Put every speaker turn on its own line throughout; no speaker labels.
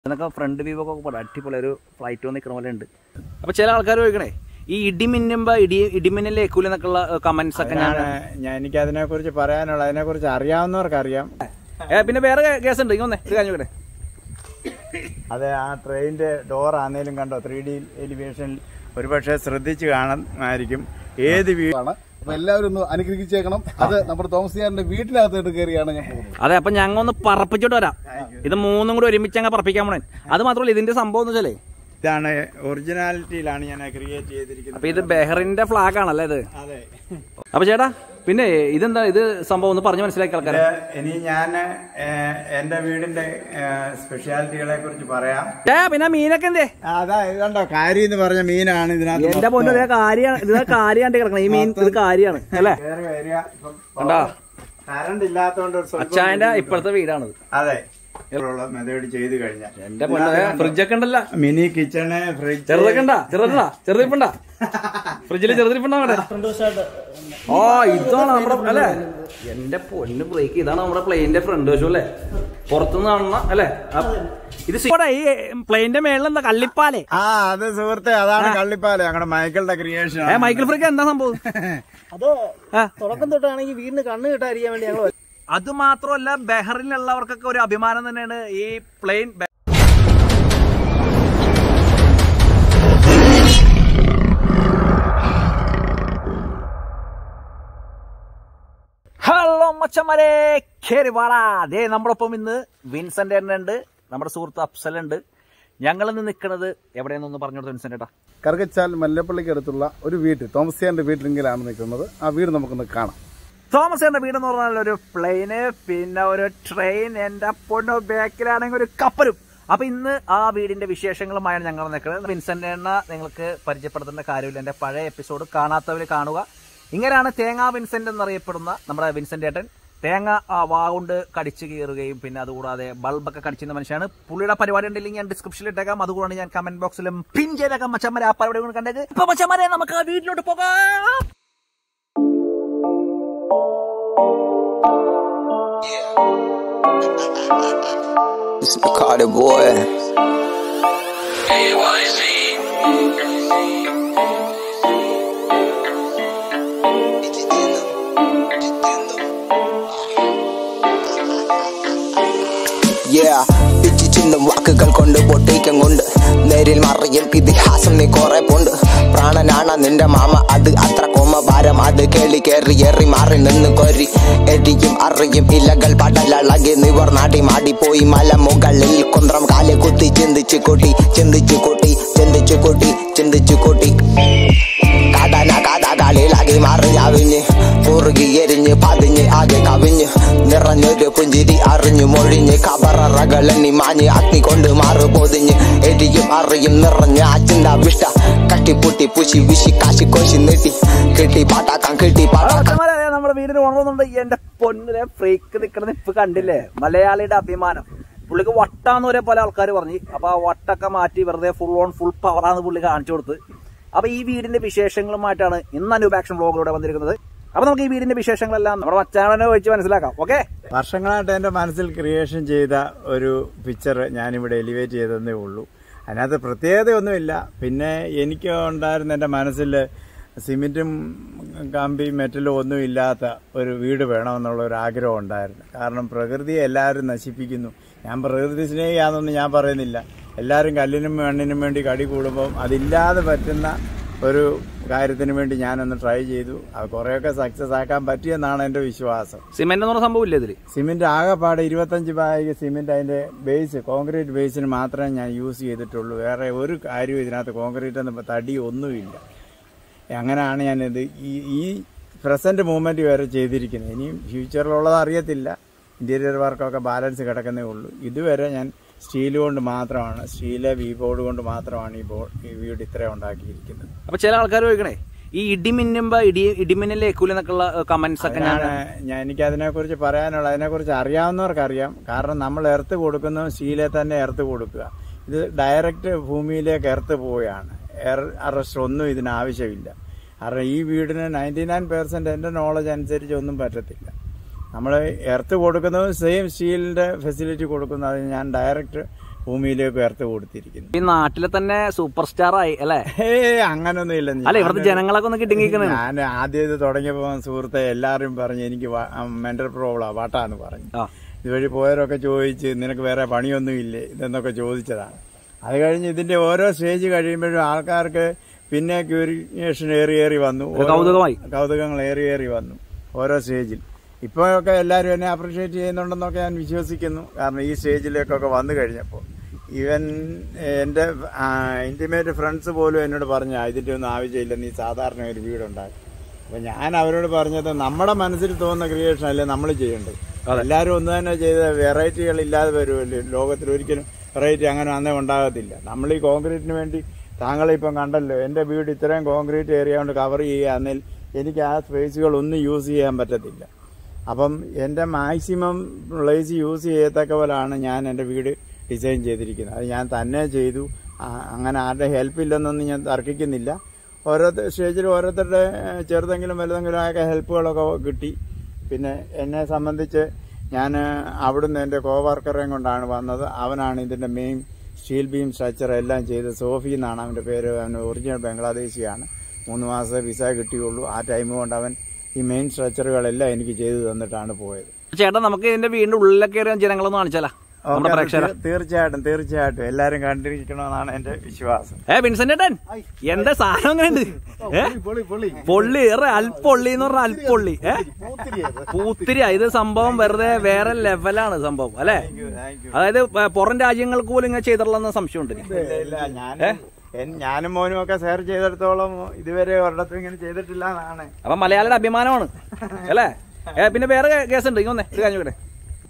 ഇതിനൊക്കെ front view ഒക്കെ പോലെ അടിപൊളി ഒരു ഫ്ലൈറ്റ് വന്ന് നിൽക്കുന്ന പോലെ ഉണ്ട് അപ്പൊ ചില ആൾക്കാർ ചോദിക്കണേ ഈ ഇടി മിന്നുമ്പോ ഇടി ഇടിമിന്നൽ ഏക്കൂല എന്നൊക്കെയുള്ള കമന്റ്സ് ഒക്കെ ഞാൻ
ഞാൻ ഞാൻ എനിക്ക് അതിനെ കുറിച്ച് പറയാനുള്ള അതിനെ കുറിച്ച് അറിയാവുന്നവർക്ക് അറിയാം
ഏ, പിന്നെ വേറെ കേസ് ഉണ്ട് ഇങ്ങനെ ഇത് കഴിഞ്ഞു
അത് ആ ട്രെയിനിന്റെ ഡോർ ആന്നേലും കണ്ടോ ത്രീ ഡി എലിവേഷനിൽ ഒരുപക്ഷെ ശ്രദ്ധിച്ച് കാണുമായിരിക്കും ഏത് വീ
ആണ് അപ്പൊ എല്ലാവരും ഒന്ന് അനുഗ്രഹിച്ചേക്കണം അത് നമ്മുടെ തോമസിയാറിന്റെ വീട്ടിനകത്തോട്ട് കയറിയാണ് ഞാൻ പോകുന്നത്
അതെ അപ്പൊ ഞങ്ങൾ ഒന്ന് പറപ്പിച്ചോട്ട് വരാം ഇത് മൂന്നും കൂടി ഒരുമിച്ച് അങ്ങ് പറപ്പിക്കാൻ പോണേ അത് മാത്രമല്ല ഇതിന്റെ സംഭവം എന്ന് വെച്ചാലേ
ഇതാണ് ഒറിജിനാലിറ്റിയിലാണ് ഞാൻ ക്രിയേറ്റ്
അപ്പൊ
ചെയ്തിരിക്കുന്നത്
ഇത് ബെഹറിന്റെ ഫ്ലാഗ് ആണല്ലേ ഇത്
അതെ
അപ്പൊ ചേട്ടാ പിന്നെ ഇതെന്താ ഇത് സംഭവം ഒന്ന് പറഞ്ഞു മനസ്സിലാക്കി ആൾക്കാരെ
ഇത് ഇനി ഞാൻ എന്റെ വീടിന്റെ സ്പെഷ്യാലിറ്റികളെ കുറിച്ച് പറയാം
ഏ പിന്നെ ആ മീനൊക്കെ എന്തേ
ആ, അതാ ഇത് കണ്ടോ കാരി എന്ന് പറഞ്ഞ മീനാണ് ഇതിനകത്ത്
എന്റെ പൊന്നു ഇതേ കാര്യം ഇത് കാര്യാണ്ട് കിടക്കണം ഈ മീൻ ഇത് കാര്യാണ് അല്ലേ
കയറി വരിക ഇപ്പം
കണ്ടാ
കറണ്ട് ഇല്ലാത്തോണ്ട് ഒരു സ്വല്പം
അച്ചായന്റെ ഇപ്പോഴത്തെ വീടാണിത്
അതെ മെത്തേഡ് ചെയ്ത് കഴിഞ്ഞാൽ
എന്റെ പൊന്നു ഫ്രിഡ്ജൊക്കെ ഉണ്ടല്ലോ
മിനി കിച്ചണ് ഫ്രിഡ്ജ്
ചെറുതൊക്കെ ഉണ്ടാ ചെറുതാ ചെറുതിരിപ്പുണ്ടാ ഫ്രിഡ്ജിൽ ചെറുതിരിപ്പുണ്ടാ അവിടെ ഓ ഇതാണ് നമ്മുടെ അല്ലേ എന്റെ പൊന്ന് ബ്രേക്ക് ഇതാണ് നമ്മുടെ പ്ലെയിന്റെ ഫ്രണ്ട് വശം അല്ലേ പുറത്തുനിന്ന് കാണുന്ന അല്ലേ ആ, ഇത് സി- ഇവിടെ ഈ പ്ലെയിന്റെ മേളിൽ എന്താ കള്ളിപ്പാലേ
ആ അത് സുഹൃത്തെ അതാണ് കള്ളിപ്പാല ഞങ്ങളുടെ മൈക്കിളുടെ ക്രിയേഷൻ
ഏ മൈക്കിൾ ഫ്രിക്ക് എന്താ സംഭവം
അത്
ആ.
തുടക്കം തൊട്ടാണെങ്കിൽ വീടിന് കണ്ണ് കിട്ടാതിരിക്കാൻ വേണ്ടി ഞങ്ങൾ
അത് മാത്രമല്ല ബെഹറിലുള്ളവർക്കൊക്കെ ഒരു അഭിമാനം തന്നെയാണ് ഈ പ്ലെയിൻ ഹലോ മച്ചന്മാരെ കേറിവാടാ ദേ നമ്മുടെ ഒപ്പം ഇന്ന് വിൻസെന്റ് ഉണ്ട് നമ്മുടെ സുഹൃത്ത് അഫ്സൽ ഉണ്ട് ഞങ്ങൾ ഇന്ന് നിൽക്കുന്നത് എവിടെയെന്നൊന്ന് പറഞ്ഞു കൊടുത്തു വിൻസെന്റ് ഏട്ടാ
കറുകച്ചാൽ മല്ലപ്പള്ളിക്ക് അടുത്തുള്ള ഒരു വീട്ടിൽ തോമസിയാറിന്റെ വീട്ടിലെങ്കിലാണ് നിൽക്കുന്നത് ആ വീട് നമുക്കൊന്ന് കാണാം
തോമസ് എന്റെ വീട് എന്ന് പറഞ്ഞാൽ ഒരു പ്ലെയിന് പിന്നെ ഒരു ട്രെയിൻ എന്റെ പൊണ്ണോ ബാക്കിലാണെങ്കിൽ ഒരു കപ്പലും അപ്പൊ ഇന്ന് ആ വീടിന്റെ വിശേഷങ്ങളുമായാണ് ഞങ്ങൾ നിൽക്കുന്നത് വിൻസെന്റ് എണ്ണ നിങ്ങൾക്ക് പരിചയപ്പെടുത്തേണ്ട കാര്യമില്ല എന്റെ പഴയ എപ്പിസോഡ് കാണാത്തവർ കാണുക ഇങ്ങനെയാണ് തേങ്ങാ വിൻസെന്റ് എന്നറിയപ്പെടുന്ന നമ്മുടെ വിൻസെന്റ് ഏട്ടൻ തേങ്ങ ആ വാ കൊണ്ട് കടിച്ചു കീറുകയും പിന്നെ അതുകൂടാതെ ബൾബൊക്കെ കടിച്ചിരുന്ന മനുഷ്യനാണ് പുള്ളിയുടെ പരിപാടി ഉണ്ടെങ്കിൽ ഞാൻ ഡിസ്ക്രിപ്ഷനിൽ ഇട്ടേക്കാം അതുകൂടാണ് ഞാൻ കമന്റ് ബോക്സിലും പിൻ ചെയ്തേക്കാം മച്ചന്മാരെ ആ പരിപാടി കൊണ്ട് കണ്ടേക്ക് ഇപ്പൊ മച്ചന്മാരെ നമുക്ക് ആ വീട്ടിലോട്ട് പോകാം
It's the Carter boy. Yeah, പിച്ചിച്ചിന്റെ വാക്കുകൾ കൊണ്ട് പൊട്ടിക്കം കൊണ്ട് നേരിൽ മറിയും ഇതിഹാസം നീ കുറെ പോണ്ട് പ്രാണനാണ് നിന്റെ മാമ അത് അത്ര കോമ ഭാരം അത് കേളി കേറി ഏറി മാറി നിന്ന് കൊരി എരിയും അറിയും ഇലകൾ പടലളകി നിവർ നാടി മാടി പോയി മല മുകളിൽ കുന്ത്രം കാലെ കുത്തി ചിന്തിച്ചു കൂട്ടി ചിന്തിച്ചു കൂട്ടി ചിന്തിച്ചു കൂട്ടി ചിന്തിച്ചു കൂട്ടി കടന കഥ കളിലാകി മാറി അവിഞ്ഞ് കുറുകി എരിഞ്ഞ് പതിഞ്ഞ് ആകെ കവിഞ്ഞ് നിറഞ്ഞൊരു പുഞ്ചിരി അറിഞ്ഞു മൊഴിഞ്ഞ് കബററകളെണ്ണി മാഞ്ഞ് അഗ്നി കൊണ്ട് മാറു പൊതിഞ്ഞ് എരിയും അറിയും നിറഞ്ഞ് അച്ചിന്ത വിഷ്ട കട്ടിപ്പുട്ടി പുശി വിശി കാശി കോശി നീട്ടി കിട്ടി പാട്ടാക്കാം കിട്ടി പാട്ടാക്കാം
ആൾക്കാരെ നമ്മുടെ വീടിന് ഉണർന്നുണ്ട് എന്റെ പൊന്നിലെ ഫ്രീക്ക് നിക്കണത് ഇപ്പൊ കണ്ടില്ലേ മലയാളിയുടെ അഭിമാനം പുള്ളിക്ക് വട്ടാന്ന് വരെ പല ആൾക്കാർ പറഞ്ഞു അപ്പൊ ആ വട്ടൊക്കെ മാറ്റി വെറുതെ ഫുൾ ഓൺ ഫുൾ പവറാന്ന് പുള്ളി കാണിച്ചു കൊടുത്ത് അപ്പൊ ഈ വീടിന്റെ വിശേഷങ്ങളുമായിട്ടാണ് ഇന്ന് അനൂപാക്ഷൻ ബ്ലോഗിലൂടെ വന്നിരിക്കുന്നത് അപ്പൊ നമുക്ക് ഈ വീടിന്റെ വിശേഷങ്ങളെല്ലാം നമ്മുടെ മച്ചാനെ വെച്ച് മനസ്സിലാക്കാം ഓക്കെ
വർഷങ്ങളായിട്ട് എൻ്റെ മനസ്സിൽ ക്രിയേഷൻ ചെയ്ത ഒരു പിക്ചർ ഞാനിവിടെ എലിവേറ്റ് ചെയ്തതേ ഉള്ളൂ അതിനകത്ത് പ്രത്യേകതയൊന്നുമില്ല പിന്നെ എനിക്ക് ഉണ്ടായിരുന്ന എൻ്റെ മനസ്സിൽ സിമെൻറ്റും കമ്പി മെറ്റലും ഒന്നും ഇല്ലാത്ത ഒരു വീട് വേണമെന്നുള്ള ഒരു ആഗ്രഹം ഉണ്ടായിരുന്നു കാരണം പ്രകൃതിയെ എല്ലാവരും നശിപ്പിക്കുന്നു ഞാൻ പ്രകൃതി സ്നേഹിയാണെന്നൊന്നും ഞാൻ പറയുന്നില്ല എല്ലാവരും കല്ലിനും മണ്ണിനും വേണ്ടി കടി കൂടുമ്പം അതില്ലാതെ പറ്റുന്ന ഒരു കാര്യത്തിന് വേണ്ടി ഞാനൊന്ന് ട്രൈ ചെയ്തു അത് കുറേയൊക്കെ സക്സസ് ആക്കാൻ പറ്റിയെന്നാണ് എൻ്റെ വിശ്വാസം
സിമെന്റ് എന്ന് പറഞ്ഞ സംഭവം ഇല്ലേ ഇതില്
സിമെന്റ് ആകെപ്പാടെ ഇരുപത്തഞ്ച് ബാഗ് സിമെന്റ് അതിന്റെ ബേസ് കോൺക്രീറ്റ് ബേസിന് മാത്രമേ ഞാൻ യൂസ് ചെയ്തിട്ടുള്ളൂ വേറെ ഒരു കാര്യവും ഇതിനകത്ത് കോൺക്രീറ്റ് എന്ന തടി ഒന്നുമില്ല അങ്ങനെയാണ് ഞാനിത് ഈ ഈ പ്രസന്റ് മൂവ്മെന്റ് വരെ ചെയ്തിരിക്കുന്നത് ഇനിയും ഫ്യൂച്ചറിലുള്ളത് അറിയത്തില്ല ഇന്റീരിയർ വർക്കൊക്കെ ബാലൻസ് കിടക്കുന്നേ ഉള്ളൂ ഇതുവരെ ഞാൻ സ്റ്റീൽ കൊണ്ട് മാത്രമാണ് സ്റ്റീല് വി ബോർഡ് കൊണ്ട് മാത്രമാണ് ഈ ബോർഡ് ഈ വീട് ഇത്ര ഉണ്ടാക്കിയിരിക്കുന്നത്
അപ്പൊ ചില ആൾക്കാർ ചോദിക്കണേ ഈ ഇടി മിന്നുമ്പോ ഇടി ഇടിമിന്നൽ ഏക്കൂല എന്നൊക്കെയുള്ള കമന്റ്സ് ഒക്കെ ഞാൻ
അതിനാണ് ഞാൻ എനിക്ക് അതിനെക്കുറിച്ച് പറയാനുള്ള അതിനെക്കുറിച്ച് അറിയാവുന്നവർക്ക് അറിയാം കാരണം നമ്മൾ എർത്ത് കൊടുക്കുന്ന സ്റ്റീലെ തന്നെ എർത്ത് കൊടുക്കുക ഇത് ഡയറക്റ്റ് ഭൂമിയിലേക്ക് എർത്ത് പോവുകയാണ് എയർ അറസ്റ്റ് ഒന്നും ഇതിന് ആവശ്യമില്ല കാരണം ഈ വീടിന് നയൻറ്റി നയൻ പെർസെന്റ് എൻ്റെ നോളജ് അനുസരിച്ച് ഒന്നും പറ്റത്തില്ല നമ്മൾ എർത്ത് കൊടുക്കുന്നത് സെയിം സ്റ്റീലിന്റെ ഫെസിലിറ്റി കൊടുക്കുന്നത് ഞാൻ ഡയറക്റ്റ് ഭൂമിയിലേക്ക് ഉയർത്തി കൊടുത്തിരിക്കുന്നു
ഈ നാട്ടിലെ തന്നെ സൂപ്പർ സ്റ്റാർ ആയി അല്ലേ
ഏ അങ്ങനൊന്നും ഇല്ല
അല്ല ഇവിടുത്തെ ജനങ്ങളൊക്കെ ഒന്ന് കിട്ടിങ്ങിക്കണേ
ഞാൻ ആദ്യം ഇത് തുടങ്ങിയപ്പോൾ സുഹൃത്തെ എല്ലാവരും പറഞ്ഞു എനിക്ക് മെന്റൽ പ്രോബ്ലം വാട്ടാന്ന് പറഞ്ഞു
ആ
ഇതുവഴി പോയവരൊക്കെ ചോദിച്ച് നിനക്ക് വേറെ പണിയൊന്നും ഇല്ലേ ഇതെന്നൊക്കെ ചോദിച്ചതാണ് അത് കഴിഞ്ഞ് ഇതിന്റെ ഓരോ സ്റ്റേജ് കഴിയുമ്പോഴും ആൾക്കാർക്ക് പിന്നെ ക്യൂരിയേഷൻ ഏറി ഏറി വന്നു ഓരോ
കൗതുകമായി.
കൗതുകങ്ങൾ ഏറി ഏറി വന്നു ഓരോ സ്റ്റേജിൽ ഇപ്പോഴൊക്കെ എല്ലാവരും എന്നെ അപ്രീഷിയേറ്റ് ചെയ്യുന്നുണ്ടെന്നൊക്കെ ഞാൻ വിശ്വസിക്കുന്നു കാരണം ഈ സ്റ്റേജിലേക്കൊക്കെ വന്നു കഴിഞ്ഞപ്പോൾ ഈവൻ എൻ്റെ ഇൻറ്റിമേറ്റ് ഫ്രണ്ട്സ് പോലും എന്നോട് പറഞ്ഞു ഇതിൻ്റെ ഒന്നും ആവശ്യമില്ല നീ സാധാരണ ഒരു വീടുണ്ടാക്കി അപ്പൊ ഞാൻ അവരോട് പറഞ്ഞത് നമ്മുടെ മനസ്സിൽ തോന്നുന്ന ക്രിയേഷൻ അല്ലേ നമ്മൾ ചെയ്യേണ്ടത് എല്ലാവരും ഒന്ന് തന്നെ ചെയ്ത വെറൈറ്റികൾ ഇല്ലാതെ വരുമല്ലോ ലോകത്തിൽ ഒരിക്കലും വെറൈറ്റി അങ്ങനെ അന്നേ ഉണ്ടാകത്തില്ല നമ്മൾ ഈ കോൺക്രീറ്റിന് വേണ്ടി താങ്കളിപ്പം കണ്ടല്ലോ എൻ്റെ വീട് ഇത്രയും കോൺക്രീറ്റ് ഏരിയ കൊണ്ട് കവർ ചെയ്യുകയാണെങ്കിൽ എനിക്ക് ആ സ്പേസുകൾ ഒന്നും യൂസ് ചെയ്യാൻ പറ്റത്തില്ല അപ്പം എൻ്റെ മാക്സിമം പ്ലേസ് യൂസ് ചെയ്യത്തക്ക പോലാണ് ഞാൻ എൻ്റെ വീട് ഡിസൈൻ ചെയ്തിരിക്കുന്നത് അത് ഞാൻ തന്നെ ചെയ്തു ആ, അങ്ങനെ ആരുടെ ഹെൽപ്പ് ഇല്ലെന്നൊന്നും ഞാൻ തർക്കിക്കുന്നില്ല ഓരോ സ്റ്റേജിൽ ഓരോരുത്തരുടെ ഏഹ്, ചെറുതെങ്കിലും വലുതെങ്കിലും ആയ ഹെൽപ്പുകളൊക്കെ കിട്ടി പിന്നെ എന്നെ സംബന്ധിച്ച് ഞാൻ അവിടുന്ന് എൻ്റെ കോവർക്കറേയും കൊണ്ടാണ് വന്നത് അവനാണ് ഇതിൻ്റെ മെയിൻ സ്റ്റീൽ ബീം സ്ട്രക്ചർ എല്ലാം ചെയ്ത് സോഫി എന്നാണ് അവൻ്റെ പേര് അവൻ ഒറിജിനൽ ബംഗ്ലാദേശിയാണ് മൂന്ന് മാസത്തെ വിസ കിട്ടിയുള്ളൂ ആ ടൈം കൊണ്ട് അവൻ ഈ മെയിൻ സ്ട്രക്ചറുകളെല്ലാം എനിക്ക് ചെയ്തു തന്നിട്ടാണ് പോയത്
ചേട്ടാ നമുക്ക് ഇതിന്റെ വീടിന്റെ ഉള്ളിലൊക്കെ കയറിയ ജനങ്ങളൊന്ന് കാണിച്ചാലാ നമ്മുടെ
ഓക്കേ,
പ്രേക്ഷകരെ
തീർ- തീർച്ചയായിട്ടും തീർച്ചയായിട്ടും എല്ലാവരും കണ്ടിരിക്കണമെന്നാണ് എൻ്റെ വിശ്വാസം
ഏ വിൻസെന്റ് ഏട്ടൻ എന്താ സാധനം അങ്ങനെ ഏ
പൊളി പൊളി
പൊള്ളി ഏറെ അൽപ്പൊള്ളി എന്ന് പറഞ്ഞാൽ അൽപ്പൊള്ളി ഏ പൂത്തിരിയ ഇത് സംഭവം വെറുതെ വേറെ ലെവലാണ് സംഭവം അല്ലെ അതായത് ഏ, പുറം രാജ്യങ്ങൾക്ക് പോലും ഇങ്ങനെ ചെയ്തിട്ടുള്ള സംശയമുണ്ട് എനിക്ക്.
ഇല്ല, ഇല്ല ഞാൻ എൻ- ഞാനും മോനും ഒക്കെ ഷെയർ ചെയ്തിടത്തോളം ഇതുവരെ ഒരിടത്തും ഇങ്ങനെ ചെയ്തിട്ടില്ല എന്നാണ്
അപ്പൊ മലയാളിയുടെ അഭിമാനമാണ് അല്ലേ ഏ, പിന്നെ വേറെ കേസ് ഉണ്ട് ഇങ്ങനെ ഒരു കാര്യം കൂടെ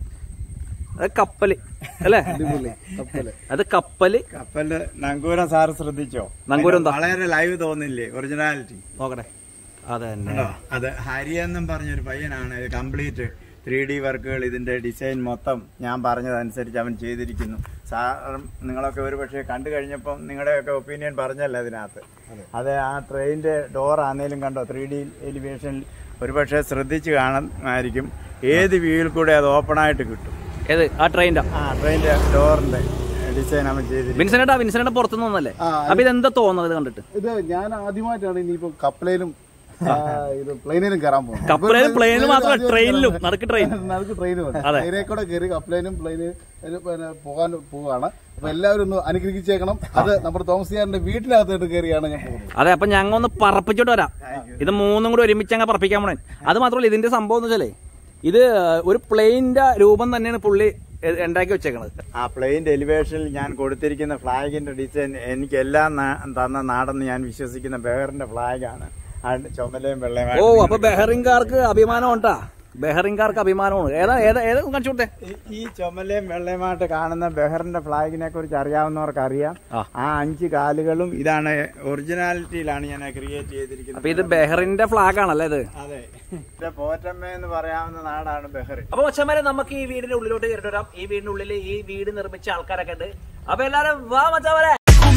അത് കപ്പല് അല്ലേ
കപ്പല്
അത് കപ്പല്
കപ്പലില് നങ്കൂരം സാറ് ശ്രദ്ധിച്ചോ
നങ്കൂരം എന്താ?
വളരെ ലൈവ് തോന്നില്ലേ ഒറിജിനാലിറ്റി
നോക്കട്ടെ അതെ തന്നെ
അത് ഹരി എന്നും പറഞ്ഞൊരു പയ്യനാണ് ഇത് കംപ്ലീറ്റ് ത്രീ ഡി വർക്കുകൾ ഇതിന്റെ ഡിസൈൻ മൊത്തം ഞാൻ പറഞ്ഞതനുസരിച്ച് അവൻ ചെയ്തിരിക്കുന്നു സാർ നിങ്ങളൊക്കെ ഒരു പക്ഷേ കണ്ടു കഴിഞ്ഞപ്പം നിങ്ങളുടെയൊക്കെ ഒപ്പീനിയൻ പറഞ്ഞല്ലോ അതിനകത്ത് അത് ആ ട്രെയിനിന്റെ ഡോർ ആന്നേലും കണ്ടോ ത്രീ ഡി എലിവേഷനിൽ ഒരുപക്ഷെ ശ്രദ്ധിച്ച് കാണുമായിരിക്കും ഏത് വ്യൂവിൽ കൂടെ അത് ഓപ്പൺ ആയിട്ട് കിട്ടും
ഏത് ആ ട്രെയിൻ്റെ
ആ ട്രെയിനിന്റെ ഡോറിന്റെ ഡിസൈൻ അവൻ ചെയ്തിരിക്കും
വിൻസെന്റേട്ടാ വിൻസെന്റ് പുറത്തുനിന്ന് വന്നല്ലേ
ആ,
അപ്പൊ ഇതെന്താ തോന്നുന്നത് ഇത് കണ്ടിട്ട്
ഇത് ഞാൻ ആദ്യമായിട്ടാണ് ഇനിയിപ്പോ കപ്പലേലും ആ, ഇത് പ്ലെയിനിലും കയറാൻ പോകുന്നത്
കപ്പലേലും പ്ലെയിനിലും മാത്രമല്ല ട്രെയിനിലും നടുക്ക് ട്രെയിൻ
നടുക്ക് ട്രെയിനും ഉണ്ട്
അതെ.
ട്രെയിനെ കൂടെ കയറി കപ്പലേനും പ്ലെയിനും പിന്നെ പോകാൻ പോവാണ് അപ്പൊ എല്ലാവരും ഒന്ന് അനുഗ്രഹിച്ചേക്കണം അത് നമ്മുടെ തോമസിയാറിന്റെ വീട്ടിനകത്തോട്ട് കയറിയാണ് ഞാൻ പോകുന്നത്
അതെ അപ്പൊ ഞങ്ങൾ ഒന്ന് പറപ്പിച്ചോട്ട് വരാം ഇത് മൂന്നും കൂടി ഒരുമിച്ച് അങ്ങ് പറപ്പിക്കാൻ പോണേ അത് മാത്രമല്ല ഇതിന്റെ സംഭവം എന്ന് വെച്ചാലേ ഇത് ഒരു പ്ലെയിന്റെ രൂപം തന്നെയാണ് പുള്ളി എ- ഉണ്ടാക്കി വെച്ചേക്കണത്
ആ പ്ലെയിൻ്റെ എലിവേഷനിൽ ഞാൻ കൊടുത്തിരിക്കുന്ന ഫ്ലാഗിന്റെ ഡിസൈൻ എനിക്ക് എല്ലാം നാ- തന്ന നാടെന്ന് ഞാൻ വിശ്വസിക്കുന്ന ബഹറിന്റെ ഫ്ലാഗാണ് ആ ചുമലയും
ഓ
വെള്ളയും
അപ്പൊ ബഹറിൻകാർക്ക് അഭിമാനം ഉണ്ടാ ബഹറിൻകാർക്ക് അഭിമാനമാണ് ഏതാ ഏതാ ഏതാ കാണിച്ചു കൊടുത്തേ
ഈ ചുമലയും വെള്ളയുമായിട്ട് കാണുന്ന ബഹറിന്റെ ഫ്ലാഗിനെ കുറിച്ച് അറിയാവുന്നവർക്ക് അറിയാം
ആ.
ആ അഞ്ച് കാലുകളും ഇതാണ് ഒറിജിനാലിറ്റിയിലാണ് ഞാൻ ക്രിയേറ്റ് ചെയ്തിരിക്കുന്നത്
അപ്പൊ ഇത് ബഹറിന്റെ ഫ്ലാഗ് ആണല്ലേ ഇത്
അതെ ഇത് പോറ്റമ്മ എന്ന് പറയാവുന്ന നാടാണ് ബഹറിൻ
അപ്പൊ മച്ചന്മാരെ നമുക്ക് ഈ വീടിന്റെ ഉള്ളിലോട്ട് കയറിട്ട് വരാം ഈ വീടിന്റെ ഉള്ളിൽ ഈ വീട് നിർമ്മിച്ച ആൾക്കാരൊക്കെ ഉണ്ട് അപ്പൊ എല്ലാരും വാ മച്ചന്മാരെ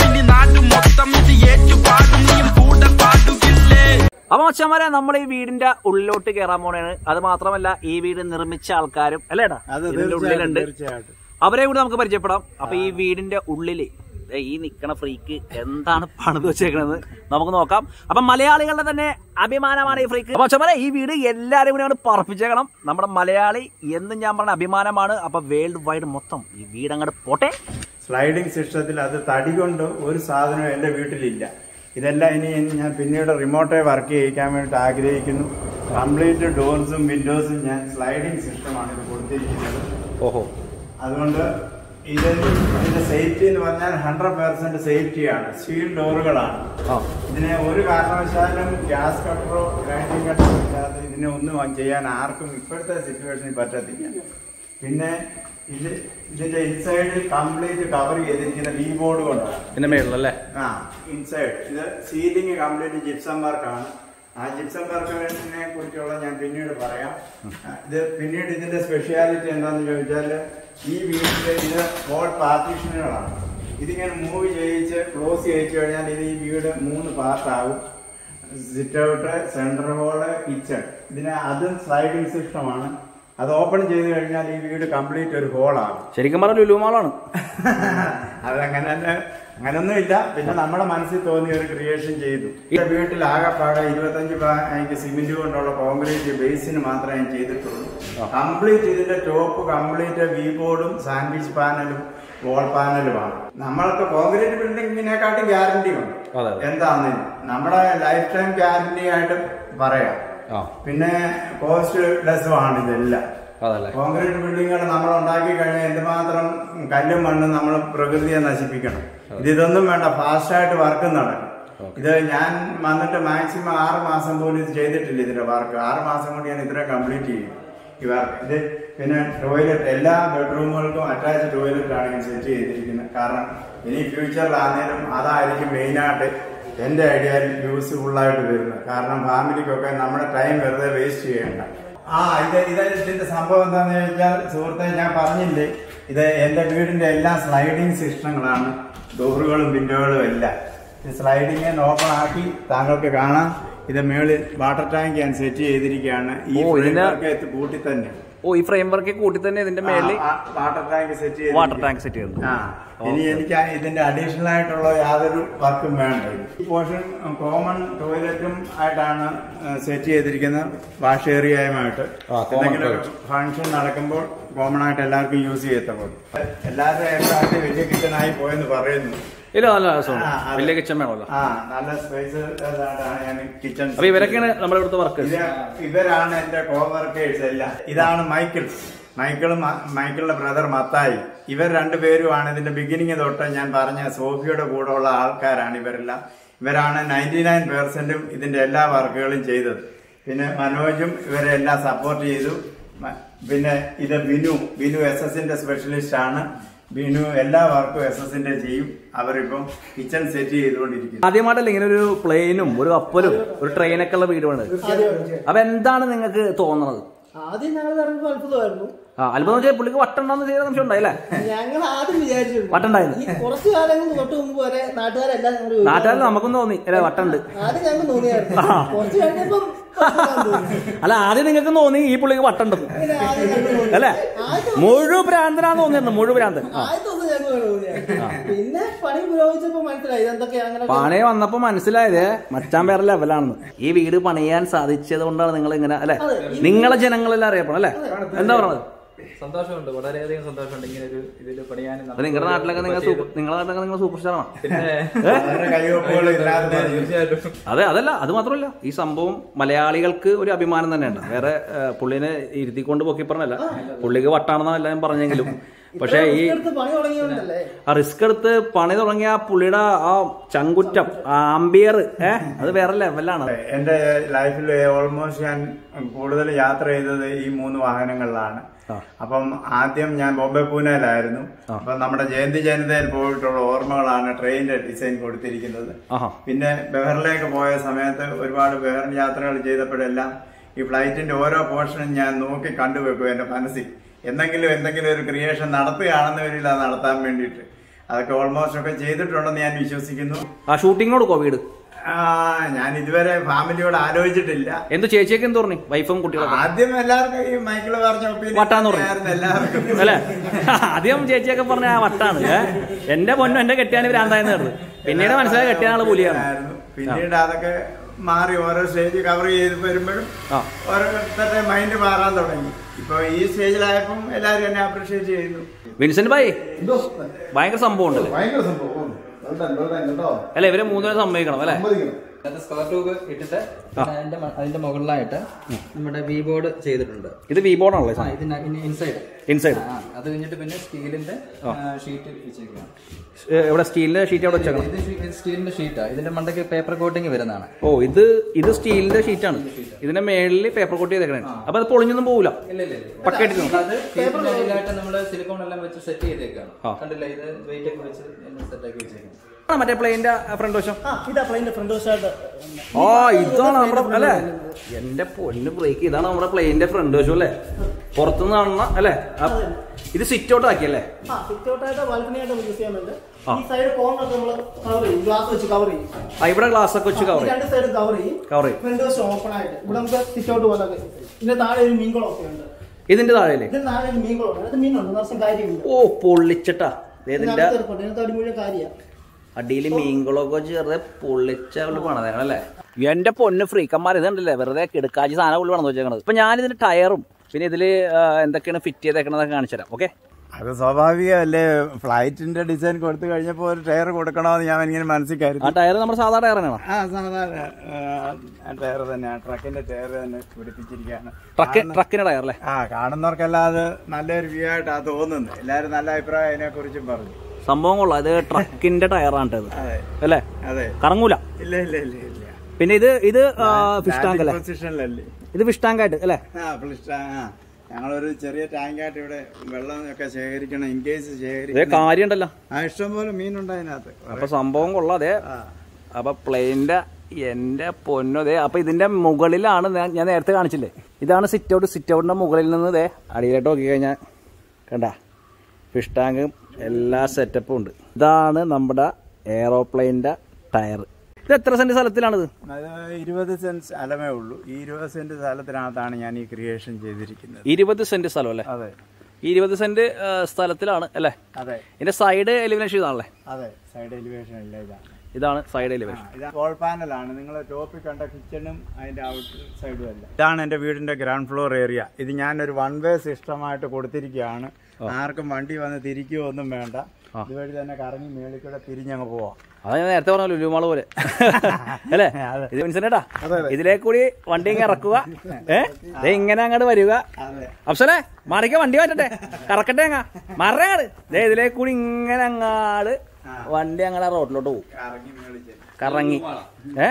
അപ്പൊ മച്ചന്മാരെ നമ്മൾ ഈ വീടിന്റെ ഉള്ളിലോട്ട് കയറാൻ പോണേണ് അത് മാത്രമല്ല ഈ വീട് നിർമ്മിച്ച ആൾക്കാരും അല്ലേടാ
അത്
ഇതിന്റെ
തീർച്ചയായിട്ടും
ഉള്ളിലുണ്ട്
തീർച്ചയായിട്ടും
അവരെ കൂടി നമുക്ക് പരിചയപ്പെടാം അപ്പൊ ഈ വീടിന്റെ ഉള്ളില് ദേ ഈ നിക്കണ ഫ്രീക്ക് എന്താണ് പണിത് വെച്ചേക്കണത് നമുക്ക് നോക്കാം അപ്പൊ മലയാളികളുടെ തന്നെ അഭിമാനമാണ് ഈ ഫ്രീക്ക് അപ്പൊ അച്ഛന്മാരെ ഈ വീട് എല്ലാരും കൂടി അങ്ങോട്ട് പറപ്പിച്ചേക്കണം നമ്മുടെ മലയാളി എന്നും ഞാൻ പറഞ്ഞ അഭിമാനമാണ് അപ്പൊ വേൾഡ് വൈഡ് മൊത്തം ഈ വീട് അങ്ങോട്ട് പോട്ടെ
സ്ലൈഡിംഗ് സിസ്റ്റത്തിൽ അത് തടി കൊണ്ട് ഒരു സാധനവും എൻ്റെ വീട്ടിലില്ല ഇതെല്ലാം ഇനി ഞാൻ പിന്നീട് റിമോട്ടെ വർക്ക് ചെയ്യിക്കാൻ വേണ്ടിയിട്ട് ആഗ്രഹിക്കുന്നു കംപ്ലീറ്റ് ഡോർസും വിൻഡോസും ഞാൻ സ്ലൈഡിംഗ് സിസ്റ്റമാണ് ഇത് കൊടുത്തിരിക്കുന്നത്
ഓഹോ
അതുകൊണ്ട് ഇത് ഇതിന്റെ സേഫ്റ്റി എന്ന് പറഞ്ഞാൽ ഹൺഡ്രഡ് പെർസെന്റ് സേഫ്റ്റിയാണ് സ്റ്റീൽ ഡോറുകളാണ്
ആ
ഇതിനെ ഒരു കാരണവശാലും ഗ്യാസ് കട്ടറോ ഗ്രൈൻഡിങ് കട്ടറോ ഇല്ലാതെ ഇതിനെ ഒന്നും ചെയ്യാൻ ആർക്കും ഇപ്പോഴത്തെ സിറ്റുവേഷനിൽ പറ്റത്തില്ല പിന്നെ ഇത് ഇതിന്റെ ഇൻസൈഡിൽ കംപ്ലീറ്റ് കവർ ചെയ്തിരിക്കുന്ന വി ബോർഡ് കൊണ്ടാണ്
പിന്നെ മേളിലല്ലേ
ആ ഇൻസൈഡ് ഇത് സീലിംഗ് കംപ്ലീറ്റ് ജിപ്സം വർക്കാണ് ആ ജിപ്സം വർക്കിനെ കുറിച്ചുള്ള ഞാൻ പിന്നീട് പറയാം ആ, ഇത് പിന്നീട് ഇതിന്റെ സ്പെഷ്യാലിറ്റി എന്താണെന്ന് ചോദിച്ചാൽ ഈ വീട്ടിലെ ഇത് വോൾ പാർട്ടീഷനുകളാണ് ഇതിങ്ങനെ മൂവ് ചെയ്യിച്ച് ക്ലോസ് ചെയ്യിച്ചു കഴിഞ്ഞാൽ ഇത് ഈ വീട് മൂന്ന് പാർട്ടാകും sit out central hall kitchen ഇതിന് അതും സ്ലൈഡിംഗ് സിസ്റ്റമാണ് അത് ഓപ്പൺ ചെയ്ത് കഴിഞ്ഞാൽ ഈ വീട് കംപ്ലീറ്റ് ഒരു ഹോളാകും
ശരിക്കും പറഞ്ഞ ലുലുമാളാണ്
അതങ്ങനെ തന്നെ അങ്ങനൊന്നും ഇല്ല പിന്നെ നമ്മുടെ മനസ്സിൽ തോന്നിയ ഒരു ക്രിയേഷൻ ചെയ്തു ഈ വീട്ടിൽ ആകെപ്പാടെ ഇരുപത്തഞ്ച് എനിക്ക് സിമെന്റ് കൊണ്ടുള്ള കോൺക്രീറ്റ് ബേസിന് മാത്രമേ ഞാൻ ചെയ്തിട്ടുള്ളൂ കംപ്ലീറ്റ് ഇതിന്റെ ടോപ്പ് കംപ്ലീറ്റ് വി ബോർഡും സാൻഡ്വിച്ച് പാനലും വോൾ പാനലുമാണ് നമ്മൾക്ക് കോൺക്രീറ്റ് ബിൽഡിങ്ങിനെക്കാട്ടും ഗ്യാരണ്ടി ഉണ്ട്
അതെ, അതെ.
എന്താന്ന് നമ്മുടെ ലൈഫ് ടൈം ഗ്യാരണ്ടി ആയിട്ട് പറയാം
ആ
പിന്നെ കോസ്റ്റ് ലെസ്സുമാണ് ഇതെല്ലാം
അതല്ലേ
കോൺക്രീറ്റ് ബിൽഡിങ്ങുകൾ നമ്മൾ ഉണ്ടാക്കി കഴിഞ്ഞാൽ എന്തുമാത്രം കല്ലും മണ്ണും നമ്മൾ പ്രകൃതിയെ നശിപ്പിക്കണം ഇത് ഇതൊന്നും വേണ്ട ഫാസ്റ്റായിട്ട് വർക്ക് നടക്കും ഇത് ഞാൻ വന്നിട്ട് മാക്സിമം ആറ് മാസം പോലും ഇത് ചെയ്തിട്ടില്ല ഇതിന്റെ വർക്ക് ആറ് മാസം കൊണ്ട് ഞാൻ ഇത്രയും കംപ്ലീറ്റ് ചെയ്യും ഈ വർക്ക് ഇത് പിന്നെ ടോയ്ലറ്റ് എല്ലാ ബെഡ്റൂമുകൾക്കും അറ്റാച്ച് ടോയ്ലറ്റ് ആണ് ഞാൻ സെറ്റ് ചെയ്തിരിക്കുന്നത് കാരണം ഇനി ഫ്യൂച്ചറിൽ ആണെങ്കിലും അതായിരിക്കും മെയിനായിട്ട് എന്റെ ഐഡിയയിൽ യൂസ്ഫുൾ ആയിട്ട് വരുന്നത് കാരണം ഫാമിലിക്കൊക്കെ നമ്മുടെ ടൈം വെറുതെ വേസ്റ്റ് ചെയ്യണ്ട ആ ഇത് ഇത് ഇതിന്റെ സംഭവം എന്താണെന്ന് ചോദിച്ചാൽ സുഹൃത്തെ ഞാൻ പറഞ്ഞില്ലേ ഇത് എന്റെ വീടിന്റെ എല്ലാ സ്ലൈഡിംഗ് സിസ്റ്റങ്ങളാണ് ഡോറുകളും വിൻഡോകളും എല്ലാം ഇത് സ്ലൈഡിങ് ഓപ്പൺ ആക്കി താങ്കൾക്ക് കാണാം ഇത് മേളിൽ വാട്ടർ ടാങ്ക് ഞാൻ സെറ്റ് ചെയ്തിരിക്കുകയാണ് ഈ
ഓ, ഇതിന്
ഫ്രെയിംവർക്കകത്ത് കൂട്ടി തന്നെ
ഓ ഈ ഫ്രെയിം വർക്ക് കൂട്ടി തന്നെ ഇതിന്റെ മേളിൽ
വാട്ടർ ടാങ്ക് സെറ്റ് ചെയ്ത്
വാട്ടർ ടാങ്ക് സെറ്റ് ചെയ്യുന്നു
ആ ഇനി എനിക്ക് ആ ഇതിന്റെ അഡീഷണൽ ആയിട്ടുള്ള യാതൊരു വർക്കും വേണ്ട ഈ പോർഷൻ കോമൺ ടോയ്ലറ്റും ആയിട്ടാണ് സെറ്റ് ചെയ്തിരിക്കുന്നത് വാഷ് ഏരിയയുമായിട്ട്
ആ, common
എന്തെങ്കിലും ഫംഗ്ഷൻ നടക്കുമ്പോൾ കോമൺ ആയിട്ട് എല്ലാവർക്കും യൂസ് ചെയ്യത്തപ്പോൾ എല്ലാവരും ഏട്ടായിട്ട് വലിയ കിച്ചണായി പോയെന്ന് പറയുന്നു
ഇല്ല നല്ല രസമുണ്ട്
ആ, അതെ.
വലിയ കിച്ചൺ വേണമല്ലോ
ആ നല്ല സ്പേസ് ഞാൻ കിച്ചൺ
അപ്പൊ ഇവരൊക്കെയാണ് നമ്മുടെ ഇവിടുത്തെ വർക്കേഴ്സ്
ഇത് ഇവരാണ് എന്റെ കോവർക്കേഴ്സ് എല്ലാം ഇതാണ് മൈക്കിൾ മൈക്കിളും മ- മൈക്കിളിന്റെ ബ്രദർ മത്തായി ഇവർ രണ്ടുപേരുമാണ് ഇതിന്റെ ബിഗിനിങ് തൊട്ട് ഞാൻ പറഞ്ഞ സോഫിയുടെ കൂടെ ഉള്ള ആൾക്കാരാണ് ഇവരെല്ലാം ഇവരാണ് നയൻറ്റി നയൻ പെർസെന്റും ഇതിന്റെ എല്ലാ വർക്കുകളും ചെയ്തത് പിന്നെ മനോജും ഇവരെ എല്ലാം സപ്പോർട്ട് ചെയ്തു മ- പിന്നെ ഇത് ബിനു ബിനു എസ് എസിന്റെ സ്പെഷ്യലിസ്റ്റ് ആണ് ബിനു എല്ലാ വർക്കും എസ് എസിന്റെ ചെയ്യും അവരിപ്പം കിച്ചൺ സെറ്റ് ചെയ്തുകൊണ്ടിരിക്കുന്നു
ആദ്യമായിട്ടല്ല ഇങ്ങനെ ഒരു പ്ലെയിനും ഒരു കപ്പലും ഒരു ട്രെയിനൊക്കെ ഉള്ള വീട് വേണ്ടത് അപ്പൊ എന്താണ് നിങ്ങൾക്ക് തോന്നുന്നത്
ആദ്യം ഞങ്ങൾ ഇറങ്ങുമ്പോൾ അത്ഭുതമായിരുന്നു
ആ അത്ഭുതം വെച്ചാൽ പുള്ളിക്ക് വട്ടുണ്ടെന്ന് ചെയ്ത സംശയം ഉണ്ടായില്ലേ
ഞങ്ങൾ ആദ്യം വിചാരിച്ചിരുന്നു
വട്ടുണ്ടായിരുന്നു
ഈ കുറച്ചു കാലങ്ങൾ തൊട്ട് മുമ്പ് വരെ നാട്ടുകാരെല്ലാം ഞങ്ങൾ
നാട്ടുകാരിൽ നമുക്കും തോന്നി അല്ലെ വട്ടുണ്ട്
ആദ്യം ഞങ്ങൾക്ക് തോന്നിയായിരുന്നു കുറച്ച് കഴിഞ്ഞപ്പം കുഴപ്പമില്ലാന്ന് തോന്നി.
അല്ല ആദ്യം നിങ്ങൾക്ക് തോന്നി ഈ പുള്ളിക്ക് വട്ടുണ്ടെന്ന്
പിന്നെ ആദ്യം ഞങ്ങൾക്ക് തോന്നി.
അല്ലേ
ആദ്യം
മുഴുവൻ ഭ്രാന്തനാന്ന് തോന്നിയിരുന്നു മുഴുവൻ ഭ്രാന്തൻ ആ
ആദ്യത്തെ ദിവസം ഞങ്ങൾക്ക് തോന്നിയായിരുന്നു പിന്നെ പണി പുരോഗമിച്ചപ്പോ മനസ്സിലായി ഇതെന്തൊക്കെ അങ്ങനെ
പണി വന്നപ്പോ മനസ്സിലായത് മച്ചാൻ വേറെ ലെവലാണെന്ന് ഈ വീട് പണിയാൻ സാധിച്ചത് കൊണ്ടാണ് നിങ്ങൾ ഇങ്ങനെ അല്ലെ നിങ്ങളെ ജനങ്ങളെല്ലാം അറിയപ്പെടണം അല്ലെ എന്താ പറഞ്ഞത്
സന്തോഷമുണ്ട് വളരെയധികം സന്തോഷമുണ്ട് ഇങ്ങനെ ഒരു ഇതിൽ പണിയാൻ
അപ്പൊ നിങ്ങളുടെ നാട്ടിലൊക്കെ നിങ്ങൾ സൂപ്പർ നിങ്ങളുടെ നാട്ടിലൊക്കെ നിങ്ങൾ സൂപ്പർ സ്റ്റാറാണ്
പിന്നെ
അവരുടെ കയ്യൊപ്പുകൾ ഇല്ലാതെ
തീർച്ചയായിട്ടും
അതെ അതല്ല അത് മാത്രമല്ല ഈ സംഭവം മലയാളികൾക്ക് ഒരു അഭിമാനം തന്നെയുണ്ട് വേറെ ഏ, പുള്ളിനെ ഇരുത്തിക്കൊണ്ട് പൊക്കി പറഞ്ഞല്ല പുള്ളിക്ക് വട്ടാണെന്നാണ് എല്ലാവരും പറഞ്ഞെങ്കിലും പക്ഷേ ഈ
എടുത്ത് പണി തുടങ്ങിയോണ്ടല്ലേ
ആ റിസ്ക് എടുത്ത് പണി തുടങ്ങിയ ആ പുള്ളിയുടെ ആ ചങ്കുറ്റം ആ അമ്പിയർ ഏഹ് അത് വേറെ ലെവലാണ്
എന്റെ ലൈഫിൽ ഓൾമോസ്റ്റ് ഞാൻ കൂടുതൽ യാത്ര ചെയ്തത് ഈ മൂന്ന് വാഹനങ്ങളിലാണ്
ആ.
അപ്പം ആദ്യം ഞാൻ ബോംബെ പൂനെയിലായിരുന്നു അപ്പൊ നമ്മുടെ ജയന്തി ജനതയിൽ പോയിട്ടുള്ള ഓർമ്മകളാണ് ട്രെയിനിന്റെ ഡിസൈൻ കൊടുത്തിരിക്കുന്നത്
ആഹാ
പിന്നെ ബെഹറിലേക്ക് പോയ സമയത്ത് ഒരുപാട് ബെഹർ യാത്രകൾ ചെയ്തപ്പോഴെല്ലാം ഈ ഫ്ലൈറ്റിന്റെ ഓരോ പോർഷനും ഞാൻ നോക്കി കണ്ടുവെക്കും എന്റെ മനസ്സിൽ എന്തെങ്കിലും എന്തെങ്കിലും ഒരു ക്രിയേഷൻ നടത്തുകയാണെന്ന് വരില്ല അത് നടത്താൻ വേണ്ടിയിട്ട് അതൊക്കെ ഓൾമോസ്റ്റ് ഒക്കെ ചെയ്തിട്ടുണ്ടെന്ന് ഞാൻ വിശ്വസിക്കുന്നു
ആ ഷൂട്ടിങ്ങിനോട് കൊടുക്കോ വീട്
ആ, ഞാൻ ഇതുവരെ ഫാമിലിയോട് ആലോചിച്ചിട്ടില്ല
എന്ത് ചേച്ചിയൊക്കെ എന്ത് പറഞ്ഞു വൈഫും കുട്ടികളൊക്കെ
ആദ്യം എല്ലാവർക്കും ഈ മൈക്കിള് പറഞ്ഞ opinion
വട്ടാന്ന് പറഞ്ഞു.
ആയിരുന്നു എല്ലാവർക്കും
അല്ലെ ആദ്യം ചേച്ചിയൊക്കെ പറഞ്ഞ ആ വട്ടാണ് ഏ? എന്റെ പൊന്നും എന്റെ കെട്ടിയാണ് ഭ്രാന്തായെന്ന് കരുത് പിന്നീട് മനസ്സിലായി കെട്ടിയ ആള് പുലിയാണ്
ആയിരുന്നു. പിന്നീട് അതൊക്കെ മാറി ഓരോ സ്റ്റേജ് കവർ ചെയ്ത് വരുമ്പോഴും
ആ.
ഓരോരുത്തരുടെ മൈൻഡ് മാറാൻ തുടങ്ങി ഇപ്പൊ ഈ സ്റ്റേജിലായപ്പം എല്ലാവരും എന്നെ അപ്രീഷിയേറ്റ് ചെയ്യുന്നു
വിൻസെന്റ് ഭായി ഭയങ്കര സംഭവം ഉണ്ടല്ലേ
ഭയങ്കര സംഭവം Well done, well done, കേട്ടോ
അല്ലെ ഇവരെ മൂന്നുപേരെ സമ്മതിക്കണം അല്ലെ
സമ്മതിക്കണം
അത് സ്ക്വയർ ട്യൂബ് ഇട്ടിട്ട് പിന്നെ അതിന്റെ മ- അതിന്റെ മുകളിലായിട്ട് നമ്മുടെ വി ബോർഡ് ചെയ്തിട്ടുണ്ട്
ഇത് വി ബോർഡാണല്ലേ
ആ ഇതിന് ഇൻസൈഡ്
ഇൻസൈഡ്
ആ അത് കഴിഞ്ഞിട്ട് പിന്നെ സ്റ്റീലിന്റെ ഷീറ്റ് വെച്ചേക്കാണ്
ഇവിടെ സ്റ്റീലിന്റെ ഷീറ്റ് അവിടെ വെച്ചേക്കണം
ഇത് ഷീ- ഇത് സ്റ്റീലിന്റെ ഷീറ്റാ ഇതിന്റെ മണ്ടയ്ക്ക് പേപ്പർ കോട്ടിങ് വരുന്നതാണ്
ഓ ഇത് ഇത് സ്റ്റീലിന്റെ ഷീറ്റാണ് ഇതിന്റെ മേളിൽ പേപ്പർ കോട്ട് ചെയ്തേക്കണേ അപ്പൊ അത് പൊളിഞ്ഞൊന്നും പോകില്ല
ഇല്ല ഇല്ല ഇല്ല.
പക്കയായിട്ട് നിൽക്കും.
അത് ഷീറ്റിന്റെ അടിയിലായിട്ട് നമ്മള് സിലിക്കോൺ എല്ലാം വെച്ച് സെറ്റ് ചെയ്തേക്കാണ് കണ്ടില്ല ഇത് വെയിറ്റ് ഒക്കെ വെച്ച് സെറ്റ് ആക്കി വെച്ചേക്കാണ്
ആ, മറ്റേ പ്ലെയിന്റെ ഫ്രണ്ട് വശം
ആ ഇതാ പ്ലെയിന്റെ ഫ്രണ്ട് വശമായിട്ട്
ആ ഇതാണ് നമ്മുടെ അല്ലെ എന്റെ പൊന്ന് ബ്രേക്ക് ഇതാണ് നമ്മുടെ പ്ലെയിന്റെ ഫ്രണ്ട് വശം അല്ലേ പുറത്തുനിന്ന് കാണുന്ന അല്ലെ ആ, ഇത് സിറ്റ് ഔട്ട് ആക്കിയല്ലേ
ആ സിറ്റ് ഔട്ടായിട്ട് ബാൽക്കണി ആയിട്ട് യൂസ് ചെയ്യാൻ വേണ്ടി ഈ സൈഡ് കോർണർ നമ്മൾ കവർ ചെയ്യും ഗ്ലാസ് വെച്ച് കവർ ചെയ്യും
ആ, ഇവിടെ ഗ്ലാസ് ഒക്കെ വെച്ച് കവർ
ഈ രണ്ട് സൈഡ് കവർ ചെയ്യും
കവർ ചെയ്യും
ഫ്രണ്ട് വശം ഓപ്പൺ ആയിട്ട് ഇവിടെ നമുക്ക് സിറ്റ് ഔട്ട് പോലെ ഇതിന്റെ താഴെ ഒരു മീൻകുളം ഒക്കെ ഉണ്ട്
ഇതിന്റെ താഴെയല്ലേ
ഇതിന് നാളെ മീനുകളുണ്ട് അതിനകത്ത് മീനുണ്ട് നിറച്ചും കാര്യമില്ല
ഓ പൊള്ളിച്ചിട്ടാ ഇതിന്റെ
ഇതിനകത്ത് ഇരിപ്പുണ്ട്. ഇതിനകത്ത് അടി മുഴുവൻ കാര്യമാണ്
അടിയിൽ മീൻകളൊക്കെ ചേർത്ത് പൊള്ളിച്ച ഉള്ളു പണതേണല്ലേ എന്റെ പൊന്ന് ഫ്രീക്കന്മാർ ഇതുണ്ടല്ലേ വെറുതെ കിടക്കാച്ചി സാധനം ഉള്ളു പണം വെച്ചേക്കണത് ഇപ്പൊ ഞാൻ ഇതിന്റെ ടയറും പിന്നെ ഇതില് ആ, എന്തൊക്കെയാണ് ഫിറ്റ് ചെയ്തേക്കണതൊക്കെ കാണിച്ചു തരാം ഓക്കെ
അത് സ്വാഭാവികമല്ലേ ഫ്ലൈറ്റിന്റെ ഡിസൈൻ കൊടുത്തു കഴിഞ്ഞപ്പോൾ ഒരു ടയർ കൊടുക്കണമെന്ന് ഞാൻ ഇങ്ങനെ മനസ്സിൽ
ആ
കരുതി
ടയർ നമ്മുടെ സാധാ ടയർ തന്നെയാണോ
ആ സാധാരണ ടയർ തന്നെ ട്രക്കിന്റെ ടയർ തന്നെ പിടിപ്പിച്ചിരിക്കുകയാണ്
ട്രക്ക് ട്രക്കിന്റെ ടയർ അല്ലേ
ആ കാണുന്നവർക്കെല്ലാം അത് നല്ലൊരു വ്യൂ ആയിട്ടാ തോന്നുന്നത് എല്ലാവരും നല്ല അഭിപ്രായം അതിനെ കുറിച്ചും പറഞ്ഞു
സംഭവം കൊള്ളാം ഇത് ട്രക്കിന്റെ ടയറാണ് ഇത്
അതെ
അല്ലേ
അതെ
കറങ്ങൂല
ഇല്ല ഇല്ല ഇല്ല ഇല്ല
പിന്നെ ഇത് ഇത് ഫിഷ് ടാങ്ക് അല്ലേ
പൊസിഷനിലല്ലേ
ഇത് ഫിഷ് ടാങ്ക് ആയിട്ട് അല്ലേ
ആ പ്ലിസ്റ്റ ആ ഞങ്ങളൊരു ചെറിയ ടാങ്കായിട്ട് ഇവിടെ വെള്ളം ഒക്കെ ശേഖരിക്കണം ഇൻ കേസ്
ഇതേ
ശേഖരിക്കണം
കാര്യം ഉണ്ടല്ലോ
ആ ഇഷ്ടംപോലെ മീനുണ്ട് അതിനകത്ത്
അപ്പൊ സംഭവം കൊള്ളാം അതെ
ആ
അപ്പൊ പ്ലെയിനിന്റെ എന്റെ പൊന്നു അതെ അപ്പൊ ഇതിന്റെ മുകളിലാണ് ഞാൻ ഞാൻ നേരത്തെ കാണിച്ചില്ലേ ഇതാണ് സിറ്റ് ഔട്ട് സിറ്റ് ഔട്ടിന്റെ മുകളിൽ നിന്ന് ഇതേ അടിയിലോട്ട് നോക്കി കഴിഞ്ഞാൽ കണ്ട ഫിഷ് ടാങ്കും എല്ലാ സെറ്റപ്പും ഉണ്ട് ഇതാണ് നമ്മുടെ എയറോപ്ലെയിന്റെ ടയർ ഇത് എത്ര സെന്റ് സ്ഥലത്തിലാണിത്
അത് ഇരുപത് സെന്റ് സ്ഥലമേ ഉള്ളൂ ഈ ഇരുപത് സെന്റ് സ്ഥലത്തിനകത്താണ് ഞാൻ ഈ ക്രിയേഷൻ ചെയ്തിരിക്കുന്നത്
ഇരുപത് സെന്റ് സ്ഥലം അല്ലേ
അതെ
ഈ ഇരുപത് സെന്റ് ആ, സ്ഥലത്തിലാണ് അല്ലേ
അതെ
ഇതിന്റെ സൈഡ് എലിമിനേഷൻ ഇതാണല്ലേ
അതെ സൈഡ് എലിവേഷൻ ഇല്ല ഇതാണ്
ഇതാണ് സൈഡ് എലിവേഷൻ
ഇത് വോൾ പാനലാണ് നിങ്ങൾ ടോപ്പിൽ കണ്ട കിച്ചണും അതിന്റെ ഔട്ട് സൈഡും അല്ല ഇതാണ് എന്റെ വീടിന്റെ ഗ്രൗണ്ട് ഫ്ലോർ ഏരിയ ഇത് ഞാൻ ഒരു വൺ വേ സിസ്റ്റമായിട്ട് കൊടുത്തിരിക്കുകയാണ് ആർക്കും വണ്ടി വന്ന് തിരിക്കുകയോ ഒന്നും വേണ്ട ഇതുവഴി തന്നെ കറങ്ങി മേളിൽ കൂടെ തിരിഞ്ഞങ്ങ് പോവാം
അതാ ഞാൻ നേരത്തെ പറഞ്ഞ ലുലുമാള് പോലെ അല്ലേ ഇത് മനസ്സിലേട്ടാ ഇതിലേ കൂടി വണ്ടി ഇങ്ങനെ ഇറക്കുക ഏ ദേ ഇങ്ങനെ അങ്ങോട്ട് വരിക
അതെ
അഫ്സലേ മാറിക്ക വണ്ടി മാറ്റട്ടെ കറക്കട്ടെ അങ്ങ മാറങ്ങാട് ദേ ഇതിലേ കൂടി ഇങ്ങനെ അങ്ങാട് വണ്ടി അങ്ങടെ റോഡിലോട്ട് പോകും
കറങ്ങി മേളിൽ ചെല്ലും.
കറങ്ങി ഏ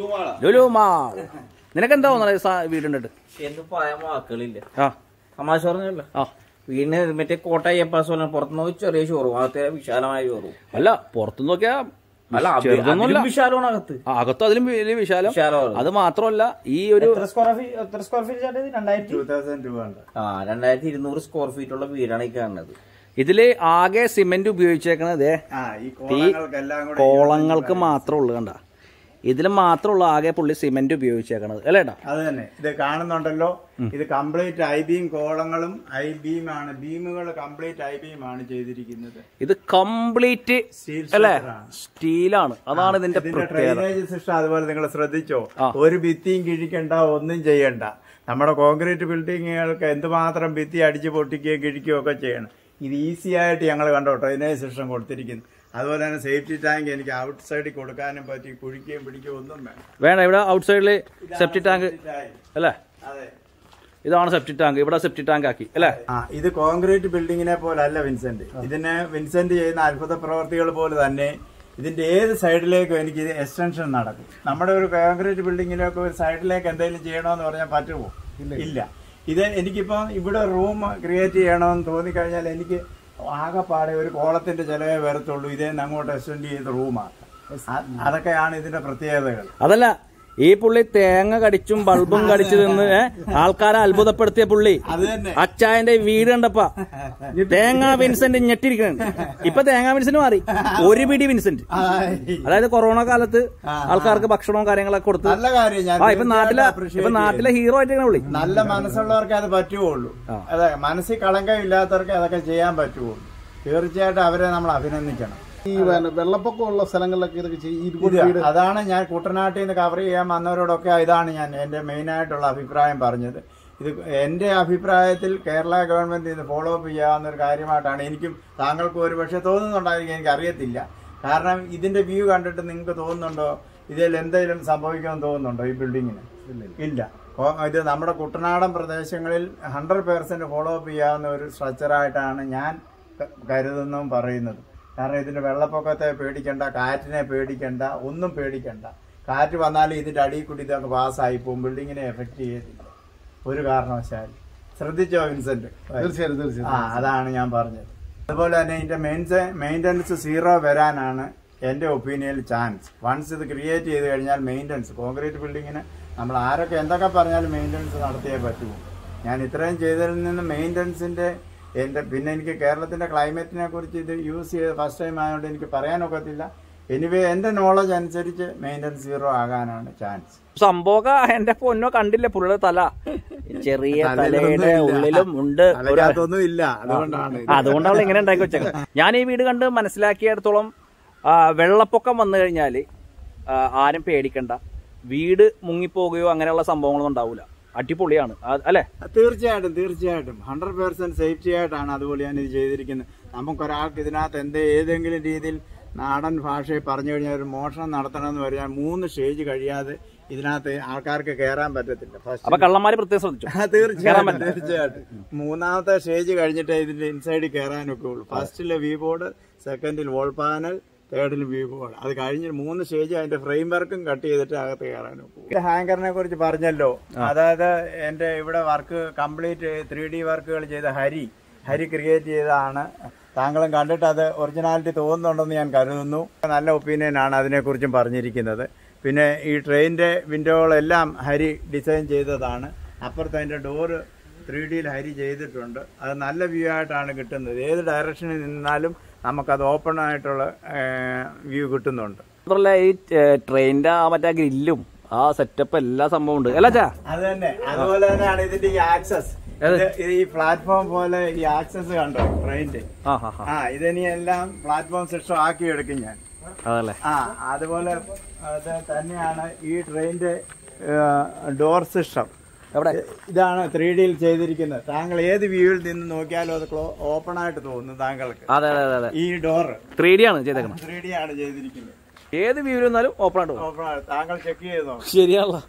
ലുലുമാൾ നിനക്ക് എന്താ തോന്നുന്നത് സാ- വീടുണ്ടിട്ട്
എന്ത് പറയാൻ വാക്കുകളില്ല
ആ
തമാശ പറഞ്ഞല്ല
ആ
വീടിന് മറ്റേ കോട്ട അയ്യപ്പാസ് പോലെ പുറത്തുനിന്ന് ചെറിയ ഷോറൂം അകത്തെ വിശാലമായ ഷോറൂം
അല്ല പുറത്തു നോക്കിയാ
അല്ല അത്
ചെറുതൊന്നുമല്ല
അതിലും വിശാലമാണ് അകത്ത്
ആ, അകത്തും അതിലും വലിയ വിശാലം
വിശാലമാണ്.
അത് മാത്രമല്ല ഈ ഒരു
എത്ര സ്ക്വയർ ഫീറ്റ് എത്ര സ്ക്വയർ ഫീറ്റ് ചേട്ടൻ രണ്ടായിരത്തി
2200.
ആ രണ്ടായിരത്തി ഇരുന്നൂറ് സ്ക്വയർ ഫീറ്റ് ഉള്ള വീടാണ് ഈ കാണുന്നത്
ഇതില് ആകെ സിമെന്റ് ഉപയോഗിച്ചേക്കണത് ദേ
ആ ഈ കോളങ്ങൾക്കെല്ലാം കൂടെ
കോളങ്ങൾക്ക് മാത്രമേ ഉള്ളൂ കണ്ട ഇതിൽ മാത്രമുള്ള ആകെ പുള്ളി സിമെന്റ് ഉപയോഗിച്ചേക്കണത് അല്ലേ ഏട്ടാ
അത് തന്നെ ഇത് കാണുന്നുണ്ടല്ലോ ഇത് കംപ്ലീറ്റ് ഐ ബീം കോളങ്ങളും ഐ ബീം ആണ് ബീമുകൾ കംപ്ലീറ്റ് ഐ ബീം ആണ് ചെയ്തിരിക്കുന്നത്
ഇത് കംപ്ലീറ്റ്
Steel
അല്ലേ
structure ആണ്.
സ്റ്റീലാണ് അതാണ് ഇതിന്റെ
ഇതിന്റെ
പ്രത്യേകത
ഡ്രെയിനേജ് സിസ്റ്റം അതുപോലെ നിങ്ങൾ ശ്രദ്ധിച്ചോ
ആ.
ഒരു ഭിത്തിയും കിഴിക്കണ്ട ഒന്നും ചെയ്യണ്ട നമ്മുടെ കോൺക്രീറ്റ് ബിൽഡിങ്ങുകൾക്ക് എന്തുമാത്രം ഭിത്തി അടിച്ച് പൊട്ടിക്കുകയും കിഴിക്കുകയും ഒക്കെ ചെയ്യണം ഇത് ഈസി ആയിട്ട് ഞങ്ങൾ കണ്ടോ ഡ്രെയിനേജ് സിസ്റ്റം കൊടുത്തിരിക്കുന്നു അതുപോലെ തന്നെ സേഫ്റ്റി ടാങ്ക് എനിക്ക് ഔട്ട് സൈഡിൽ കൊടുക്കാനും പറ്റി കുഴിക്കുകയും പിടിക്കുകയും ഒന്നും വേണം
വേണം ഇവിടെ ഔട്ട് സൈഡില് സെപ്റ്റി ടാങ്ക്
ടാങ്ക്.
അല്ലേ
അതെ
ഇതാണ് സെപ്റ്റി ടാങ്ക് ഇവിടെ സെപ്റ്റി ടാങ്ക് ആക്കി അല്ലേ
ആ ഇത് കോൺക്രീറ്റ് ബിൽഡിങ്ങിനെ പോലെ അല്ല വിൻസെന്റ് ഇതിന് വിൻസെന്റ് ചെയ്യുന്ന അത്ഭുത പ്രവർത്തികൾ പോലെ തന്നെ ഇതിന്റെ ഏത് സൈഡിലേക്കും എനിക്ക് ഇത് എക്സ്റ്റൻഷൻ നടക്കും നമ്മുടെ ഒരു കോൺക്രീറ്റ് ബിൽഡിങ്ങിലേക്ക് ഒരു സൈഡിലേക്ക് എന്തെങ്കിലും ചെയ്യണമെന്ന് പറഞ്ഞാൽ പറ്റുമോ ഇല്ല ഇത് എനിക്കിപ്പോ ഇവിടെ റൂം ക്രിയേറ്റ് ചെയ്യണമെന്ന് തോന്നിക്കഴിഞ്ഞാൽ എനിക്ക് ആകെപ്പാടെ ഒരു കോളത്തിന്റെ ചിലവേ വരത്തുള്ളൂ ഇതേ അങ്ങോട്ട് എക്സ്റ്റെൻഡ് ചെയ്ത റൂമാണ് അതൊക്കെയാണ് ഇതിന്റെ പ്രത്യേകതകൾ
അതല്ല ഈ പുള്ളി തേങ്ങ കടിച്ചും ബൾബും കടിച്ചു നിന്ന് ഏ, ആൾക്കാരെ അത്ഭുതപ്പെടുത്തിയ പുള്ളി
അത് തന്നെ
അച്ചായന്റെ വീട് കണ്ടപ്പ തേങ്ങ വിൻസെന്റ് ഞെട്ടിരിക്കുന്നുണ്ട് ഇപ്പൊ തേങ്ങ വിൻസെന്റ് മാറി ഒരു പിടി വിൻസെന്റ് അതായത് കൊറോണ കാലത്ത് ആൾക്കാർക്ക് ഭക്ഷണവും കാര്യങ്ങളൊക്കെ കൊടുത്ത്
നല്ല കാര്യം ഞാൻ
ആ ഇപ്പൊ നാട്ടിലെ
തീർച്ചയായിട്ടും appreciate
ഇപ്പൊ നാട്ടിലെ ഹീറോ ആയിട്ടാണ് പുള്ളി
നല്ല മനസ്സുള്ളവർക്ക് അത് പറ്റുകയുള്ളൂ അതെ മനസ്സിൽ കളങ്കം ഇല്ലാത്തവർക്ക് അതൊക്കെ ചെയ്യാൻ പറ്റുള്ളൂ തീർച്ചയായിട്ടും അവരെ നമ്മൾ അഭിനന്ദിക്കണം
ഈ പിന്നെ വെള്ളപ്പൊക്കമുള്ള സ്ഥലങ്ങളിലൊക്കെ ഇതൊക്കെ ചെയ്യും ഇതുപോലെ
ഇത്
വീട്
അതാണ് ഞാൻ കുട്ടനാട്ടിൽ നിന്ന് കവർ ചെയ്യാൻ വന്നവരോടൊക്കെ ഇതാണ് ഞാൻ എന്റെ മെയിൻ ആയിട്ടുള്ള അഭിപ്രായം പറഞ്ഞത് ഇത് എന്റെ അഭിപ്രായത്തിൽ കേരള ഗവൺമെന്റ് ഇത് ഫോളോ അപ്പ് ചെയ്യാവുന്ന ഒരു കാര്യമായിട്ടാണ് എനിക്കും താങ്കൾക്കും ഒരു പക്ഷേ തോന്നുന്നുണ്ടായിരിക്കും എനിക്ക് അറിയത്തില്ല കാരണം ഇതിന്റെ വ്യൂ കണ്ടിട്ട് നിങ്ങൾക്ക് തോന്നുന്നുണ്ടോ ഇതിൽ എന്തെങ്കിലും സംഭവിക്കുമെന്ന് തോന്നുന്നുണ്ടോ ഈ ബിൽഡിങ്ങിന് ഇല്ല കോ- ഇത് നമ്മുടെ കുട്ടനാടൻ പ്രദേശങ്ങളിൽ ഹൺഡ്രഡ് പേഴ്സെന്റ് ഫോളോ അപ്പ് ചെയ്യാവുന്ന ഒരു സ്ട്രക്ചറായിട്ടാണ് ഞാൻ ക- കരുതുന്നതും പറയുന്നത് കാരണം ഇതിന്റെ വെള്ളപ്പൊക്കത്തെ പേടിക്കണ്ട കാറ്റിനെ പേടിക്കണ്ട ഒന്നും പേടിക്കണ്ട കാറ്റ് വന്നാലും ഇതിന്റെ അടിയിൽ കൂടി ഇതൊക്കെ പാസ്സായി പോകും ബിൽഡിങ്ങിനെ എഫക്ട് ചെയ്യത്തില്ല ഒരു കാരണവശാലും ശ്രദ്ധിച്ചോ വിൻസെന്റ്
തീർച്ചയായും തീർച്ചയായും
ആ അതാണ് ഞാൻ പറഞ്ഞത് അതുപോലെ തന്നെ ഇതിന്റെ മെയിൻ്റനൻസ് സീറോ വരാനാണ് എന്റെ ഒപ്പീനിയനിൽ ചാൻസ് വൺസ് ഇത് ക്രിയേറ്റ് ചെയ്ത് കഴിഞ്ഞാൽ മെയിൻ്റനൻസ് കോൺക്രീറ്റ് ബിൽഡിങ്ങിന് നമ്മൾ ആരൊക്കെ എന്തൊക്കെ പറഞ്ഞാലും മെയിൻ്റനൻസ് നടത്തിയേ പറ്റൂ ഞാൻ ഇത്രയും ചെയ്തതിൽ നിന്ന് മെയിൻ്റനൻസിന്റെ എന്റെ പിന്നെ എനിക്ക് കേരളത്തിന്റെ ക്ലൈമറ്റിനെ കുറിച്ച് ഇത് യൂസ് ചെയ്ത് ഫസ്റ്റ് ടൈം ആയതുകൊണ്ട് എനിക്ക് പറയാനൊക്കത്തില്ല എനിവേ എന്റെ നോളജ് അനുസരിച്ച് മെയിൻ്റനൻസ് സീറോ ആകാനാണ് ചാൻസ്
സംഭവമൊക്കെ എന്റെ പൊന്നോ കണ്ടില്ലേ പുള്ളിയുടെ തല ചെറിയ
തലയിലൊന്നും
തലയുടെ
ഇല്ല.
ഉള്ളിലും ഉണ്ട് ഒരു
അതിനകത്തൊന്നും ഇല്ല അതുകൊണ്ടാണ് ഇത്.
അതുകൊണ്ടാണ് ഇങ്ങനെ ഉണ്ടാക്കി വെച്ചത് ഞാൻ ഈ വീട് കണ്ട് മനസ്സിലാക്കിയിടത്തോളം ആ, വെള്ളപ്പൊക്കം വന്നു കഴിഞ്ഞാല് ആ, ആരും പേടിക്കണ്ട വീട് മുങ്ങിപ്പോകുകയോ അങ്ങനെയുള്ള സംഭവങ്ങളൊന്നും ഉണ്ടാവില്ല അടിപൊളിയാണ് ആ- അല്ലേ
തീർച്ചയായിട്ടും തീർച്ചയായിട്ടും ഹൺഡ്രഡ് പേഴ്സെന്റ് സേഫ്റ്റി ആയിട്ടാണ് അതുപോലെ ഞാൻ ഇത് ചെയ്തിരിക്കുന്നത് നമുക്കൊരാൾക്ക് ഇതിനകത്ത് എന്ത് ഏതെങ്കിലും രീതിയിൽ നാടൻ ഭാഷയിൽ പറഞ്ഞു കഴിഞ്ഞാൽ ഒരു മോഷണം നടത്തണമെന്ന് പറഞ്ഞാൽ മൂന്ന് സ്റ്റേജ് കഴിയാതെ ഇതിനകത്ത് ആൾക്കാർക്ക് കയറാൻ പറ്റത്തില്ല
അപ്പൊ
ഫസ്റ്റ്
കള്ളന്മാര് പ്രത്യേകം ശ്രദ്ധിച്ചു
ആ, തീർച്ചയായിട്ടും തീർച്ചയായിട്ടും മൂന്നാമത്തെ സ്റ്റേജ് കഴിഞ്ഞിട്ട് ഇതിന്റെ ഇൻസൈഡിൽ കയറാനൊക്കെ ഉള്ളൂ ഫസ്റ്റിലെ വ്യൂ ബോർഡ് സെക്കൻഡിൽ വോൾ പാനൽ തേർഡിൽ വ്യൂ ബോർഡ് അത് കഴിഞ്ഞ് മൂന്ന് സ്റ്റേജ് അതിന്റെ ഫ്രെയിം വർക്കും കട്ട് ചെയ്തിട്ട് അകത്ത് കയറാനൊക്കെ ഹാങ്കറിനെ കുറിച്ച് പറഞ്ഞല്ലോ അതായത് എന്റെ ഇവിടെ വർക്ക് കംപ്ലീറ്റ് ത്രീ ഡി വർക്കുകൾ ചെയ്ത ഹരി ഹരി ക്രിയേറ്റ് ചെയ്തതാണ് താങ്കളും കണ്ടിട്ട് അത് ഒറിജിനാലിറ്റി തോന്നുന്നുണ്ടെന്ന് ഞാൻ കരുതുന്നു നല്ല ഒപ്പീനിയൻ ആണ് അതിനെക്കുറിച്ചും പറഞ്ഞിരിക്കുന്നത് പിന്നെ ഈ ട്രെയിനിന്റെ വിൻഡോകളെല്ലാം ഹരി ഡിസൈൻ ചെയ്തതാണ് അപ്പുറത്ത് അതിന്റെ ഡോറ് ത്രീ ഡിയിൽ ഹരി ചെയ്തിട്ടുണ്ട് അത് നല്ല വ്യൂ ആയിട്ടാണ് കിട്ടുന്നത് ഏത് ഡയറക്ഷനിൽ നിന്നാലും നമുക്കത് ഓപ്പൺ ആയിട്ടുള്ള വ്യൂ കിട്ടുന്നുണ്ട്
മാത്രമല്ല ഈ ട്രെയിനിന്റെ ആ മറ്റേ ഗ്രില്ലും ആ സെറ്റപ്പ് എല്ലാ സംഭവം ഉണ്ട് അല്ല ചാ
അത് തന്നെ അതുപോലെ തന്നെയാണ് ഇതിന്റെ ഈ ആക്സസ് ഈ പ്ലാറ്റ്ഫോം പോലെ ഈ ആക്സസ് കണ്ടോ ട്രെയിനിന്റെ
ആ ഹാ ഹാ
ആ ഇതിനി എല്ലാം പ്ലാറ്റ്ഫോം സിസ്റ്റം ആക്കി എടുക്കും ഞാൻ
അതല്ലേ
ആ അതുപോലെ അത് തന്നെയാണ് ഈ ട്രെയിനിന്റെ ഡോർ സിസ്റ്റം
എവിടെ
ഇതാണ് ത്രീ ഡിയിൽ ചെയ്തിരിക്കുന്നത് താങ്കൾ ഏത് വ്യൂവിൽ നിന്ന് നോക്കിയാലും അത് ഓപ്പൺ ആയിട്ട് തോന്നും താങ്കൾക്ക്
അതെ അതെ അതെ അതെ
ഈ ഡോർ
ത്രീ ഡി ആണ് ചെയ്തേക്കുന്നത്
ത്രീ ഡി ആണ് ചെയ്തിരിക്കുന്നത്
ഏത് വ്യൂ ഇരുന്നാലും ഓപ്പൺ ആയിട്ട് പോകും
ഓപ്പൺ ആണ് താങ്കൾ ചെക്ക് ചെയ്തോ
ശരിയാണല്ലോ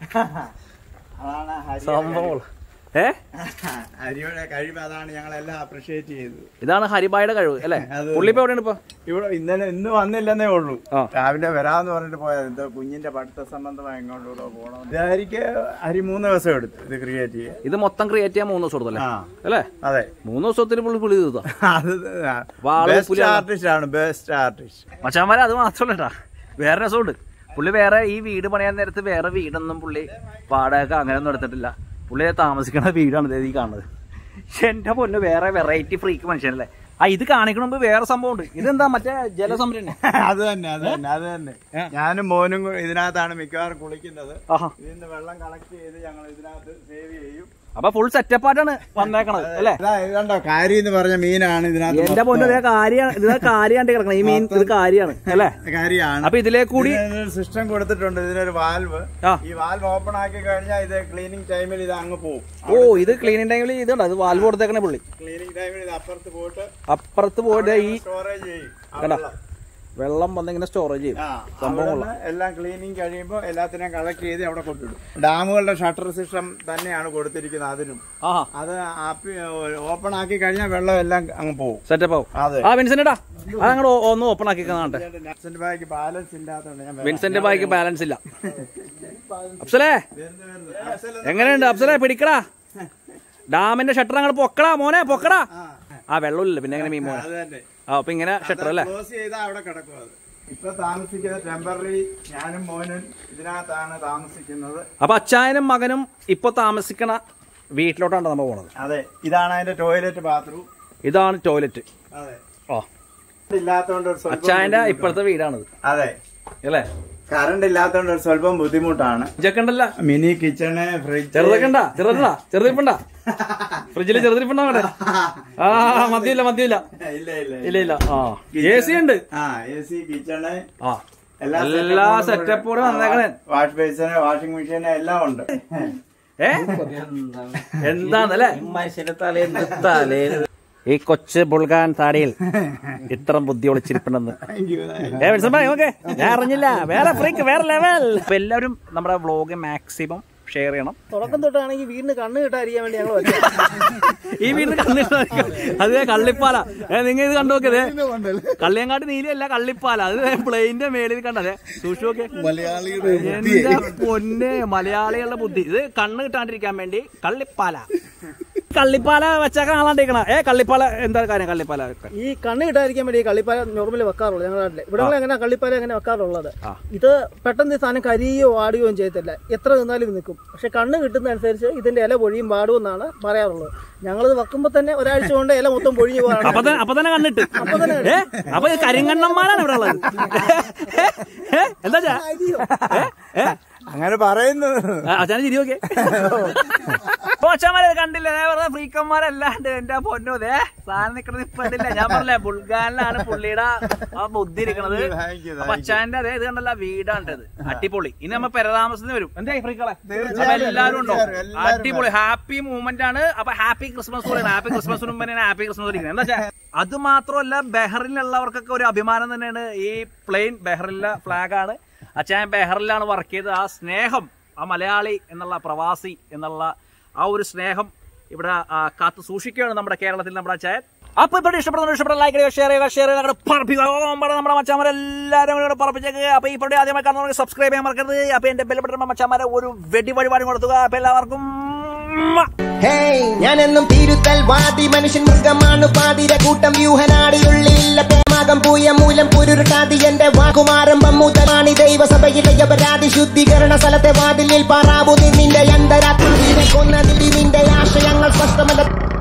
അതാണ് ഹരിയുടെ
സംഭവം ഏ
കഴിവ്. ഹരിയുടെ കഴിവ് അതാണ് ഞങ്ങൾ എല്ലാം അപ്രിഷിയേറ്റ് ചെയ്തത്
ഇതാണ് ഹരിബായുടെ കഴിവ് അല്ലേ
അത്
പുള്ളി ഇപ്പൊ എവിടെയാണ് ഇപ്പൊ
ഇവിടെ ഇന്നലെ ഇന്ന് വന്നില്ലെന്നേ ഉള്ളൂ
ആ.
രാവിലെ വരാമെന്ന് പറഞ്ഞിട്ട് പോയത് എന്തോ കുഞ്ഞിന്റെ പഠിത്ത സംബന്ധമായി എങ്ങോട്ടോ പോകണം ഇത് ഹരിക്ക് ഹരി മൂന്ന് ദിവസം എടുത്തു ഇത് ക്രിയേറ്റ് ചെയ്യാൻ
ഇത് മൊത്തം ക്രിയേറ്റ് ചെയ്യാൻ മൂന്ന് ദിവസം എടുത്തല്ലേ
ആ
അല്ലേ
അതെ
മൂന്ന് ദിവസത്തിൽ പുള്ളി പുള്ളി തീർത്താ
അത്
വാള്
ബെസ്റ്റ്
പുലിയാണ്.
ആർട്ടിസ്റ്റ് ആണ് ബെസ്റ്റ് ആർട്ടിസ്റ്റ്
മച്ചാന്മാരെ അത് മാത്രമല്ല കേട്ടാ വേറെ രസമുണ്ട് പുള്ളി വേറെ ഈ വീട് പണിയാൻ നേരത്ത് വേറെ വീടൊന്നും പുള്ളി വാടക അങ്ങനെയൊന്നും എടുത്തിട്ടില്ല പുള്ളി താമസിക്കുന്ന വീടാണ് ദേ ഈ കാണുന്നത് പക്ഷെ എന്റെ പൊന്ന് വേറെ വെറൈറ്റി ഫ്രീക്ക് മനുഷ്യനല്ലേ ആ ഇത് കാണിക്കണ മുമ്പ് വേറെ സംഭവം ഉണ്ട് ഇതെന്താ മറ്റേ ജലസംഭരണി
അത് തന്നെ അത് തന്നെ അത് തന്നെ ഞാനും മോനും കൂടി ഇതിനകത്താണ് മിക്കവാറും കുളിക്കുന്നത്
ആഹാ
ഇതിന്ന് വെള്ളം കളക്ട് ചെയ്ത് ഞങ്ങൾ ഇതിനകത്ത് സേവ് ചെയ്യും
അപ്പൊ ഫുൾ സെറ്റപ്പ് ആയിട്ടാണ് വന്നേക്കണത് അല്ലേ
ഇതാ ഇത് കണ്ടോ കാരി എന്ന് പറഞ്ഞ മീനാണ് ഇതിനകത്ത്
എന്റെ പൊന്ന് ഇതേ കാര്യം ഇത് കാര്യാണ്ട് കിടക്കണം ഈ മീൻ ഇത് കാര്യാണ് അല്ലേ
കാരിയാണ്
അപ്പൊ ഇതിലേ കൂടി
സിസ്റ്റം കൊടുത്തിട്ടുണ്ട് ഇതിനൊരു വാൽവ്
ആ.
ഈ വാൽവ് ഓപ്പൺ ആക്കി കഴിഞ്ഞാൽ ഇത് ക്ലീനിങ് ടൈമിൽ ഇത് അങ്ങ് പോകും
ഓ ഇത് ക്ലീനിങ് ടൈമിൽ ഇതുണ്ട് അത് വാൽവ് കൊടുത്തേക്കണേ പുള്ളി
ക്ലീനിങ് ടൈമിൽ ഇത് അപ്പുറത്ത് പോയിട്ട്
അപ്പുറത്ത് പോയിട്ട് ഈ
സ്റ്റോറേജ് ചെയ്യും ആ
കണ്ടോ?
വെള്ളം.
വെള്ളം വന്നിങ്ങനെ സ്റ്റോറേജ് ചെയ്യും
ആ,
സംഭവം
അവിടുന്ന് എല്ലാം ക്ലീനിങ് കഴിയുമ്പോൾ എല്ലാത്തിനെയും കളക്ട് ചെയ്ത് അവിടെ കൊണ്ടിടും ഡാമുകളുടെ ഷട്ടർ സിസ്റ്റം തന്നെയാണ് കൊടുത്തിരിക്കുന്നത് അതിനും
ആഹാ
അത് ഓപ്പൺ ആക്കി കഴിഞ്ഞാൽ വെള്ളം എല്ലാം അങ്ങ് പോകും
സെറ്റപ്പ് ആവും
അതെ
ആ വിൻസെന്റേട്ടാ അത് അങ്ങോട്ട് ഒന്ന് ഓപ്പൺ ആക്കി കാണട്ടെ
നട്സിന്റെ ബാഗ് ബാലൻസ് ഇല്ലാത്തതുകൊണ്ട് ഞാൻ
വിൻസെന്റ് ബായിക്ക് ബാലൻസ് ഇല്ല അപ്സലേ എങ്ങനെയുണ്ട് അപ്സലേ പിടിക്കടാ ഡാമിന്റെ ഷട്ടർ അങ്ങോട്ട് പൊക്കടാ മോനെ പൊക്കടാ ആ വെള്ളമില്ല പിന്നെ എങ്ങനെ മീൻ മോനെ
അത് തന്നെ
ആ അപ്പൊ ഇങ്ങനെ ഷട്ടർ അല്ലേ
ക്ലോസ് ചെയ്താൽ അവിടെ കിടക്കും അത് ഇപ്പൊ താമസിക്കുന്ന ടെമ്പററി ഞാനും മോനും ഇതിനകത്താണ് താമസിക്കുന്നത്
അപ്പൊ അച്ചായനും മകനും ഇപ്പൊ താമസിക്കണ വീട്ടിലോട്ടാണ് നമ്മൾ പോണത്
അതെ ഇതാണ് അതിന്റെ ടോയ്ലറ്റ് ബാത്റൂം
ഇതാണ് ടോയ്ലറ്റ്
അതെ
ഓ
ഇല്ലാത്തതുകൊണ്ട് ഒരു സ്വല്പം
അച്ചായന്റെ
ബുദ്ധിമുട്ടാണ്.
ഇപ്പോഴത്തെ വീടാണിത്
അതെ
അല്ലേ
കറണ്ട് ഇല്ലാത്തതുകൊണ്ട് ഒരു സ്വല്പം ബുദ്ധിമുട്ടാണ്
ഇതൊക്കെ ഉണ്ടല്ല
മിനി കിച്ചണ് ഫ്രിഡ്ജ്
ചെറുതൊക്കെ ഉണ്ടാ ചെറുതാ ചെറുതിരിപ്പുണ്ടാ ഫ്രിഡ്ജില് ചെറുതിരിപ്പുണ്ടോ അവിടെ ആ മദ്യമില്ല മദ്യമില്ല
ഇല്ല ഇല്ല
ഇല്ല ഇല്ല ആ എ സി ഉണ്ട്
ആ എ സി കിച്ചണ്
ആ എല്ലാ സെറ്റപ്പോടെ വന്നേക്കണേ
വാഷ് ബേസിന് വാഷിംഗ് മെഷീൻ എല്ലാം ഉണ്ട്
ഏ എന്താന്നല്ലേ
മനുഷ്യന്റെ തലേന്ന് തലേ
ഈ കൊച്ചു ബുൾഗാൻ താടിയിൽ ഇത്ര ബുദ്ധി ഒളിച്ചിരിപ്പുണ്ടെന്ന് ഏ വിൽസൺ ഓക്കെ ഞാൻ അറിഞ്ഞില്ല വേറെ ഫ്രീക്ക് വേറെ ലെവൽ അപ്പൊ എല്ലാവരും നമ്മുടെ വ്ളോഗ് മാക്സിമം ഷെയർ ചെയ്യണം
തുടക്കം തൊട്ടാണെങ്കിൽ വീടിന് കണ്ണ് കിട്ടാതിരിക്കാൻ വേണ്ടി ഞങ്ങൾ വെച്ചത്
ഈ വീട്ടിൽ കണ്ണിട്ട് അത് കള്ളിപ്പാല ഏ നിങ്ങൾ ഇത് കണ്ടു നോക്കിയതേ കള്ളിയങ്കാട്ട് നീലയല്ല കള്ളിപ്പാല അത് പ്ലെയിന്റെ മേളിൽ കണ്ടതേ സൂക്ഷിച്ചു നോക്കിയേ
മലയാളിയുടെ
എന്റെ പൊന്നെ മലയാളികളുടെ ബുദ്ധി ഇത് കണ്ണ് കിട്ടാണ്ടിരിക്കാൻ വേണ്ടി കള്ളിപ്പാല കള്ളിപ്പാല വെച്ചേക്കാൻ ആളാണ്ടിരിക്കണ ഏ കള്ളിപ്പാല എന്താ കാര്യം കള്ളിപ്പാല വെക്കാൻ?
ഈ കണ്ണ് കിട്ടാതിരിക്കാൻ വേണ്ടി ഈ കള്ളിപ്പാല നോർമലി വെക്കാറുള്ളൂ ഞങ്ങളുടെ നാട്ടില് ഇവിടെ എങ്ങനെ കള്ളിപ്പാല എങ്ങനെ വെക്കാറുള്ളത് ഇത് പെട്ടെന്ന് ഈ സാധനം കരിയോ ആടുകയോ ചെയ്യത്തില്ല എത്ര നിന്നാലും ഇത് നിൽക്കും പക്ഷെ കണ്ണ് കിട്ടുന്ന അനുസരിച്ച് ഇതിന്റെ ഇല പൊഴിയും പാടും എന്നാണ് പറയാറുള്ളത് ഞങ്ങളിത് വെക്കുമ്പോ തന്നെ ഒരാഴ്ച കൊണ്ട് ഇല മൊത്തം പൊഴിഞ്ഞു
അപ്പൊ
പോകാറുണ്ട്
തന്നെ അപ്പൊ തന്നെ കണ്ടിട്ട് ഏ അപ്പൊ ഈ കരിങ്കണ്ണന്മാരാണ് ഇവിടെ ഉള്ളത് ഏ? ഏ? എന്താ ചാ? ഏ? ഏ?
അങ്ങനെ പറയുന്നത്
ആ, അച്ഛനെ ചിരി നോക്കിയേ അപ്പൊ അച്ഛന്മാരെ കണ്ടില്ല ഞാൻ പറഞ്ഞ ഫ്രീക്കന്മാരല്ലാണ്ട് എന്റെ പൊന്നു ദേ സാധനം നിക്കണത് ഇപ്പൊ കണ്ടില്ല ഞാൻ പറഞ്ഞില്ലേ ബുൾഗാനിലാണ് പുള്ളിയുടെ ആ ബുദ്ധി ഇരിക്കണത്
Thank you,
അപ്പൊ അച്ഛന്റെ അതേ ഇത് കണ്ടല്ല വീടാണ്ടത് അടിപൊളി ഇനി നമ്മ പെരതാമസത്തിന് വരും എന്തായി ഫ്രീക്കളെ അപ്പൊ എല്ലാവരും ഉണ്ടോ അടിപൊളി ഹാപ്പി മൂവ്മെന്റ് ആണ് അപ്പൊ ഹാപ്പി ക്രിസ്മസ് കൂടെയാണ് ഹാപ്പി ക്രിസ്മസ് മുമ്പ് ഹാപ്പി ക്രിസ്മസ് ഇരിക്കുന്നത് എന്താ വെച്ചാ അത് മാത്രമല്ല ബെഹറിലുള്ളവർക്കൊക്കെ ഒരു അഭിമാനം തന്നെയാണ് ഈ പ്ലെയിൻ ബെഹറിലെ ഫ്ലാഗ് ആണ് അച്ഛൻ ബെഹറിലാണ് വർക്ക് ചെയ്തത് ആ സ്നേഹം ആ മലയാളി എന്നുള്ള പ്രവാസി എന്നുള്ള ആ ഒരു സ്നേഹം ഇവിടെ ആ, കാത്തു സൂക്ഷിക്കുകയാണ് നമ്മുടെ കേരളത്തിൽ നമ്മുടെ അച്ചായൻ അപ്പൊ ഇവിടെ ഇഷ്ടപ്പെടുന്ന ഇഷ്ടപ്പെട്ട ലൈക്ക് ചെയ്യുക ഷെയർ ചെയ്യുക ഷെയർ ചെയ്യുക പറപ്പിക്കുക നമ്മുടെ നമ്മുടെ മച്ചാമാരെല്ലാവരും കൂടെ പറപ്പിച്ചേക്ക് അപ്പൊ ഈ പരിപാടി ആദ്യമായി കാണുന്നവർക്ക് സബ്സ്ക്രൈബ് ചെയ്യാൻ മറക്കരുത് അപ്പൊ എന്റെ ബലപ്പെട്ട മച്ചാമാരെ ഒരു വെടി വഴിപാട് കൊടുത്തുക അപ്പൊ എല്ലാവർക്കും
ഹേയ് ഞാനെന്നും തിരുത്തൽ വാദി മനുഷ്യൻ മൃഗമാണ് പാതിര കൂട്ടം വ്യൂഹനാടിയുള്ളില്ല പ്രേമാകം പൂയ മൂലം പുരുരുട്ടാതി എന്റെ വാക്കുമാരംഭം മുതലാണ് ദൈവസഭയിലെ അപരാധി ശുദ്ധീകരണ സ്ഥലത്തെ വാതിലിൽ പാറാവു നിന്റെ അന്തരാത്മ കൊന്നതിൽ നിന്റെ ആശയങ്ങൾ സ്പഷ്ടമല്ല